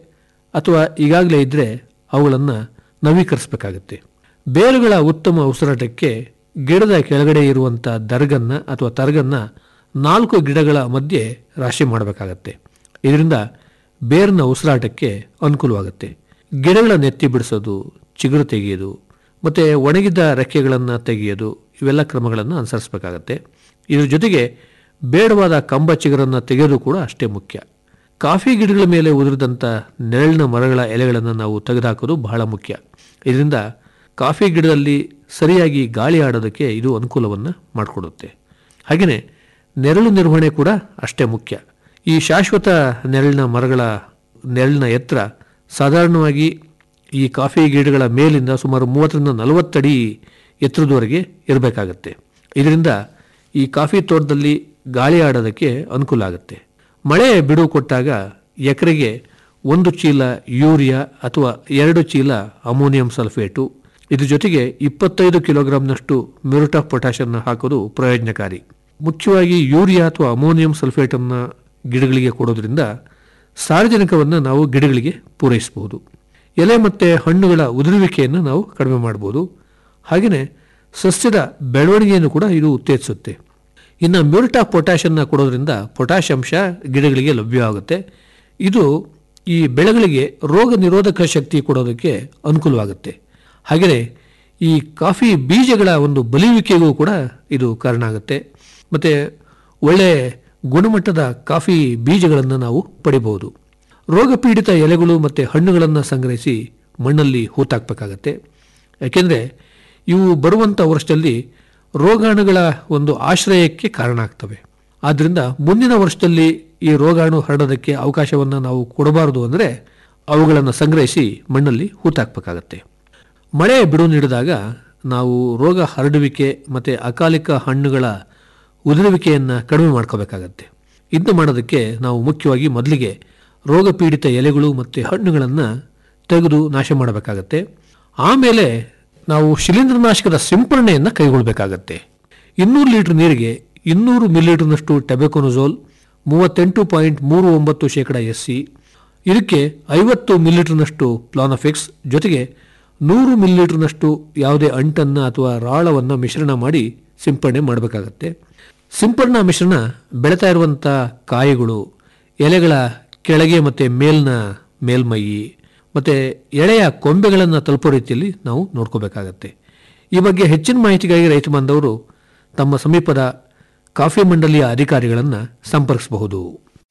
ಅಥವಾ ಈಗಾಗಲೇ ಇದ್ದರೆ ಅವುಗಳನ್ನು ನವೀಕರಿಸಬೇಕಾಗುತ್ತೆ ಬೇರುಗಳ ಉತ್ತಮ ಉಸಿರಾಟಕ್ಕೆ ಗಿಡದ ಕೆಳಗಡೆ ಇರುವಂಥ ದರ್ಗನ್ನ ಅಥವಾ ತರ್ಗನ್ನ ನಾಲ್ಕು ಗಿಡಗಳ ಮಧ್ಯೆ ರಾಶಿ ಮಾಡಬೇಕಾಗತ್ತೆ ಇದರಿಂದ ಬೇರಿನ ಉಸಿರಾಟಕ್ಕೆ ಅನುಕೂಲವಾಗುತ್ತೆ ಗಿಡಗಳ ನೆತ್ತಿ ಬಿಡಿಸೋದು ಚಿಗುರು ತೆಗೆಯೋದು ಮತ್ತು ಒಣಗಿದ ರೆಕ್ಕೆಗಳನ್ನು ತೆಗೆಯೋದು ಇವೆಲ್ಲ ಕ್ರಮಗಳನ್ನು ಅನುಸರಿಸಬೇಕಾಗತ್ತೆ ಇದ್ರ ಜೊತೆಗೆ ಬೇಡವಾದ ಕಂಬ ಚಿಗುರನ್ನು ತೆಗೆಯೋದು ಕೂಡ ಅಷ್ಟೇ ಮುಖ್ಯ ಕಾಫಿ ಗಿಡಗಳ ಮೇಲೆ ಉದುರಿದಂಥ ನೆರಳಿನ ಮರಗಳ ಎಲೆಗಳನ್ನು ನಾವು ತೆಗೆದುಹಾಕೋದು ಬಹಳ ಮುಖ್ಯ ಇದರಿಂದ ಕಾಫಿ ಗಿಡದಲ್ಲಿ ಸರಿಯಾಗಿ ಗಾಳಿ ಆಡೋದಕ್ಕೆ ಇದು ಅನುಕೂಲವನ್ನು ಮಾಡಿಕೊಡುತ್ತೆ ಹಾಗೆಯೇ ನೆರಳು ನಿರ್ವಹಣೆ ಕೂಡ ಅಷ್ಟೇ ಮುಖ್ಯ ಈ ಶಾಶ್ವತ ನೆರಳಿನ ಮರಗಳ ನೆರಳಿನ ಎತ್ತರ ಸಾಧಾರಣವಾಗಿ ಈ ಕಾಫಿ ಗಿಡಗಳ ಮೇಲಿಂದ ಸುಮಾರು ಮೂವತ್ತರಿಂದ ನಲವತ್ತಡಿ ಎತ್ತರದವರೆಗೆ ಇರಬೇಕಾಗತ್ತೆ ಇದರಿಂದ ಈ ಕಾಫಿ ತೋಟದಲ್ಲಿ ಗಾಳಿ ಆಡೋದಕ್ಕೆ ಅನುಕೂಲ ಆಗುತ್ತೆ ಮಳೆ ಬಿಡುವು ಕೊಟ್ಟಾಗ ಎಕರೆಗೆ ಒಂದು ಚೀಲ ಯೂರಿಯಾ ಅಥವಾ ಎರಡು ಚೀಲ ಅಮೋನಿಯಂ ಸಲ್ಫೇಟು ಇದ್ರ ಜೊತೆಗೆ ಇಪ್ಪತ್ತೈದು ಕಿಲೋಗ್ರಾಂನಷ್ಟು ಮ್ಯೂರಿಟ್ ಆಫ್ ಪೊಟ್ಯಾಷನ್ನ ಹಾಕೋದು ಪ್ರಯೋಜನಕಾರಿ ಮುಖ್ಯವಾಗಿ ಯೂರಿಯಾ ಅಥವಾ ಅಮೋನಿಯಂ ಸಲ್ಫೇಟನ್ನು ಗಿಡಗಳಿಗೆ ಕೊಡೋದ್ರಿಂದ ಸಾರ್ವಜನಿಕವನ್ನು ನಾವು ಗಿಡಗಳಿಗೆ ಪೂರೈಸಬಹುದು ಎಲೆ ಮತ್ತು ಹಣ್ಣುಗಳ ಉದುರುವಿಕೆಯನ್ನು ನಾವು ಕಡಿಮೆ ಮಾಡ್ಬೋದು ಹಾಗೆಯೇ ಸಸ್ಯದ ಬೆಳವಣಿಗೆಯನ್ನು ಕೂಡ ಇದು ಉತ್ತೇಜಿಸುತ್ತೆ ಇನ್ನು ಮ್ಯೂರಿಟ್ ಆಫ್ ಪೊಟ್ಯಾಷನ್ನ ಕೊಡೋದ್ರಿಂದ ಪೊಟ್ಯಾಷ್ ಅಂಶ ಗಿಡಗಳಿಗೆ ಲಭ್ಯವಾಗುತ್ತೆ ಇದು ಈ ಬೆಳೆಗಳಿಗೆ ರೋಗ ನಿರೋಧಕ ಶಕ್ತಿ ಕೊಡೋದಕ್ಕೆ ಅನುಕೂಲವಾಗುತ್ತೆ ಹಾಗೆಯೇ ಈ ಕಾಫಿ ಬೀಜಗಳ ಒಂದು ಬಲಿಯುವಿಕೆಗೂ ಕೂಡ ಇದು ಕಾರಣ ಆಗುತ್ತೆ ಮತ್ತು ಒಳ್ಳೆಯ ಗುಣಮಟ್ಟದ ಕಾಫಿ ಬೀಜಗಳನ್ನು ನಾವು ಪಡಿಬಹುದು ರೋಗ ಪೀಡಿತ ಎಲೆಗಳು ಮತ್ತು ಹಣ್ಣುಗಳನ್ನು ಸಂಗ್ರಹಿಸಿ ಮಣ್ಣಲ್ಲಿ ಹೂತಾಕಬೇಕಾಗತ್ತೆ ಯಾಕೆಂದರೆ ಇವು ಬರುವಂಥ ವರ್ಷದಲ್ಲಿ ರೋಗಾಣುಗಳ ಒಂದು ಆಶ್ರಯಕ್ಕೆ ಕಾರಣ ಆಗ್ತವೆ ಆದ್ದರಿಂದ ಮುಂದಿನ ವರ್ಷದಲ್ಲಿ ಈ ರೋಗಾಣು ಹರಡೋದಕ್ಕೆ ಅವಕಾಶವನ್ನು ನಾವು ಕೊಡಬಾರದು ಅಂದರೆ ಅವುಗಳನ್ನು ಸಂಗ್ರಹಿಸಿ ಮಣ್ಣಲ್ಲಿ ಹೂತಾಕಬೇಕಾಗತ್ತೆ ಮಳೆ ಬಿಡುವು ನೀಡಿದಾಗ ನಾವು ರೋಗ ಹರಡುವಿಕೆ ಮತ್ತು ಅಕಾಲಿಕ ಹಣ್ಣುಗಳ ಉದುರುವಿಕೆಯನ್ನು ಕಡಿಮೆ ಮಾಡ್ಕೋಬೇಕಾಗತ್ತೆ ಇದನ್ನು ಮಾಡೋದಕ್ಕೆ ನಾವು ಮುಖ್ಯವಾಗಿ ಮೊದಲಿಗೆ ರೋಗ ಪೀಡಿತ ಎಲೆಗಳು ಮತ್ತು ಹಣ್ಣುಗಳನ್ನು ತೆಗೆದು ನಾಶ ಮಾಡಬೇಕಾಗತ್ತೆ ಆಮೇಲೆ ನಾವು ಶಿಲೀಂಧ್ರನಾಶಕದ ಸಿಂಪರಣೆಯನ್ನು ಕೈಗೊಳ್ಳಬೇಕಾಗತ್ತೆ ಇನ್ನೂರು ಲೀಟರ್ ನೀರಿಗೆ ಇನ್ನೂರು ಮಿಲಿಲೀಟರ್ನಷ್ಟು ಟೆಬೆಕೊನಜೋಲ್ ಮೂವತ್ತೆಂಟು ಪಾಯಿಂಟ್ ಮೂರು ಒಂಬತ್ತು ಶೇಕಡ ಎಸ್ ಸಿ ಇದಕ್ಕೆ ಐವತ್ತು ಮಿಲಿಲೀಟರ್ನಷ್ಟು ಪ್ಲಾನಫಿಕ್ಸ್ ಜೊತೆಗೆ ನೂರು ಮಿಲಿಲೀಟರ್ನಷ್ಟು ಯಾವುದೇ ಅಂಟನ್ನು ಅಥವಾ ರಾಳವನ್ನು ಮಿಶ್ರಣ ಮಾಡಿ ಸಿಂಪರಣೆ ಮಾಡಬೇಕಾಗತ್ತೆ ಸಿಂಪರಣಾ ಮಿಶ್ರಣ ಬೆಳೀತಾ ಇರುವಂಥ ಕಾಯಿಗಳು ಎಲೆಗಳ ಕೆಳಗೆ ಮತ್ತು ಮೇಲಿನ ಮೇಲ್ಮೈ ಮತ್ತು ಎಳೆಯ ಕೊಂಬೆಗಳನ್ನು ತಲುಪೋ ರೀತಿಯಲ್ಲಿ ನಾವು ನೋಡ್ಕೋಬೇಕಾಗತ್ತೆ ಈ ಬಗ್ಗೆ ಹೆಚ್ಚಿನ ಮಾಹಿತಿಗಾಗಿ ರೈತ ಬಾಂಧವರು ತಮ್ಮ ಸಮೀಪದ ಕಾಫಿ ಮಂಡಳಿಯ ಅಧಿಕಾರಿಗಳನ್ನು ಸಂಪರ್ಕಿಸಬಹುದು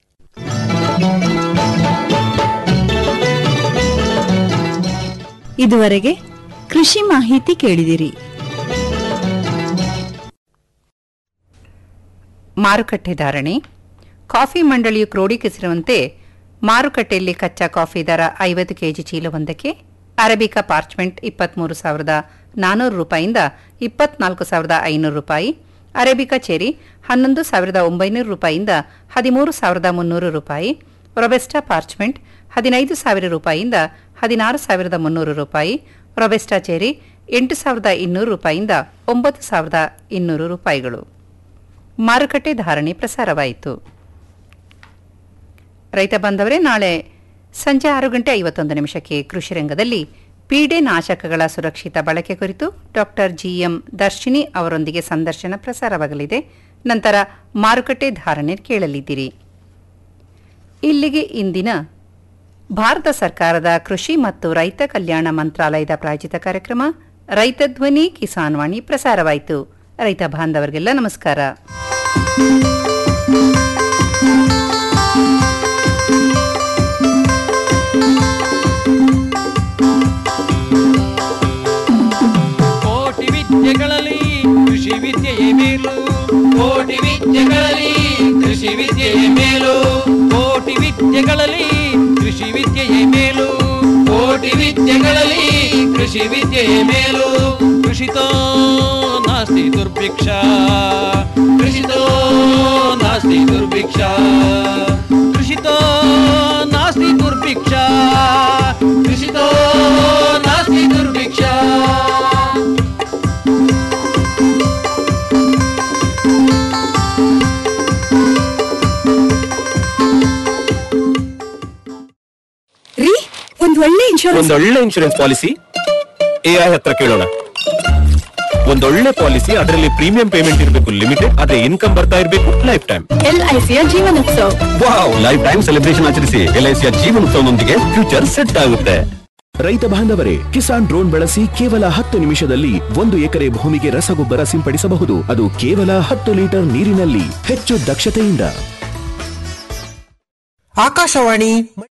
ಇದುವರೆಗೆ ಕೃಷಿ ಮಾಹಿತಿ ಕೇಳಿದಿರಿ ಮಾರುಕಟ್ಟೆ ಧಾರಣೆ ಕಾಫಿ ಮಂಡಳಿಯು ಕ್ರೋಢೀಕರಿಸಿರುವಂತೆ ಮಾರುಕಟ್ಟೆಯಲ್ಲಿ ಕಚ್ಚಾ ಕಾಫಿ ದರ ಐವತ್ತು ಕೆಜಿ ಚೀಲವೊಂದಕ್ಕೆ ಅರಬಿಕಾ ಪಾರ್ಚ್ಮೆಂಟ್ ಇಪ್ಪತ್ತ್ಮೂರು ಸಾವಿರದ ನಾನ್ನೂರು ರೂಪಾಯಿಯಿಂದ ಇಪ್ಪತ್ನಾಲ್ಕು ಸಾವಿರದ ಐನೂರು ರೂಪಾಯಿ ಅರೇಬಿಕಾ ಚೆರಿ ಹನ್ನೊಂದು ಸಾವಿರದ ಒಂಬೈನೂರು ರೂಪಾಯಿಯಿಂದ ಹದಿಮೂರು ಸಾವಿರದ ಮುನ್ನೂರು ರೂಪಾಯಿ ರೊಬೆಸ್ಟಾ ಪಾರ್ಚ್ಮೆಂಟ್ ಹದಿನೈದು ಸಾವಿರ ರೂಪಾಯಿಯಿಂದ ಹದಿನಾರು ಸಾವಿರದ ಮುನ್ನೂರು ರೂಪಾಯಿ ರೊಬೆಸ್ಟಾ ಚೆರಿ ಎಂಟು ಸಾವಿರದ ಇನ್ನೂರು ರೂಪಾಯಿಯಿಂದ ಒಂಬತ್ತು ಸಾವಿರದ ಇನ್ನೂರು ರೂಪಾಯಿಗಳು ಮಾರುಕಟ್ಟೆ ಧಾರಣೆ ಪ್ರಸಾರವಾಯಿತು ರೈತ ಬಾಂಧವರೇ ನಾಳೆ ಸಂಜೆ ಆರು ಗಂಟೆ ಐವತ್ತೊಂದು ನಿಮಿಷಕ್ಕೆ ಕೃಷಿ ರಂಗದಲ್ಲಿ ಪೀಡೆ ನಾಶಕಗಳ ಸುರಕ್ಷಿತ ಬಳಕೆ ಕುರಿತು ಡಾಕ್ಟರ್ ಜಿಎಂ ದರ್ಶಿನಿ ಅವರೊಂದಿಗೆ ಸಂದರ್ಶನ ಪ್ರಸಾರವಾಗಲಿದೆ ನಂತರ ಮಾರುಕಟ್ಟೆ ಧಾರಣೆ ಕೇಳಲಿದ್ದೀರಿ ಇಲ್ಲಿಗೆ ಇಂದಿನ ಭಾರತ ಸರ್ಕಾರದ ಕೃಷಿ ಮತ್ತು ರೈತ ಕಲ್ಯಾಣ ಮಂತ್ರಾಲಯದ ಪ್ರಾಯೋಜಿತ ಕಾರ್ಯಕ್ರಮ ರೈತ ಧ್ವನಿ ಕಿಸಾನ್ ವಾಣಿ ಪ್ರಸಾರವಾಯಿತು ರೈತ ಬಾಂಧವರಿಗೆಲ್ಲ ನಮಸ್ಕಾರ ಕೋಟಿ ವಿದ್ಯೆಗಳಲ್ಲಿ ಕೃಷಿ ವಿದ್ಯೆಯೇ ಮೇಲು ಕೋಟಿ ವಿದ್ಯೆಗಳಲ್ಲಿ ಕೃಷಿ ವಿದ್ಯೆಯೇ ಮೇಲು ಕೋಟಿ ವಿದ್ಯೆಗಳಲ್ಲಿ ಕೃಷಿ ವಿದ್ಯೆಯೇ ಮೇಲು ಕೋಟಿ ವಿದ್ಯೆಗಳಲ್ಲಿ ಕೃಷಿ ವಿದ್ಯೆಯೇ ಮೇಲು ಕೃಷಿತೋ ನಾಸ್ತಿ ದುರ್ಭಿಕ್ಷ ಕೃಷಿತೋ ನಾಸ್ತಿ ದುರ್ಭಿಕ್ಷ ಕೃಷಿತೋ ನಾಸ್ತಿ ದುರ್ಭಿಕ್ಷ ಕೃಷಿತೋ ನಾಸ್ತಿ ದುರ್ಭಿಕ್ಷ ರೀ ಇನ್ಶೂರೆನ್ಸ್ ಒಂದೊಳ್ಳೆ ಇನ್ಶೂರೆನ್ಸ್ ಪಾಲಿಸಿ ಎಐ ಹತ್ರ ಕೇಳೋಣ ಒಂದೊಳ್ಳೆ ಪಾಲಿಸಿ ಅದರಲ್ಲಿ ಪ್ರೀಮಿಯಂ ಪೇಮೆಂಟ್ ಇರಬೇಕು ಲಿಮಿಟೆಡ್ ಆದ್ರೆ ಇನ್ಕಮ್ ಬರ್ತಾ ಇರಬೇಕು ಲೈಫ್ ಟೈಮ್ ಎಲ್ಐಸಿಯ ಜೀವನೋತ್ಸವ ವಾವ್ ಲೈಫ್ ಟೈಮ್ ಸೆಲೆಬ್ರೇಷನ್ ಆಚರಿಸಿ ಎಲ್ಐಸಿಯ ಜೀವನೋತ್ಸವದೊಂದಿಗೆ ಫ್ಯೂಚರ್ ಸೆಟ್ ಆಗುತ್ತೆ ರೈತ ಬಾಂಧವರೇ ಕಿಸಾನ್ ಡ್ರೋನ್ ಬಳಸಿ ಕೇವಲ ಹತ್ತು ನಿಮಿಷದಲ್ಲಿ ಒಂದು ಎಕರೆ ಭೂಮಿಗೆ ರಸಗೊಬ್ಬರ ಸಿಂಪಡಿಸಬಹುದು ಅದು ಕೇವಲ ಹತ್ತು ಲೀಟರ್ ನೀರಿನಲ್ಲಿ ಹೆಚ್ಚು ದಕ್ಷತೆಯಿಂದ ಆಕಾಶವಾಣಿ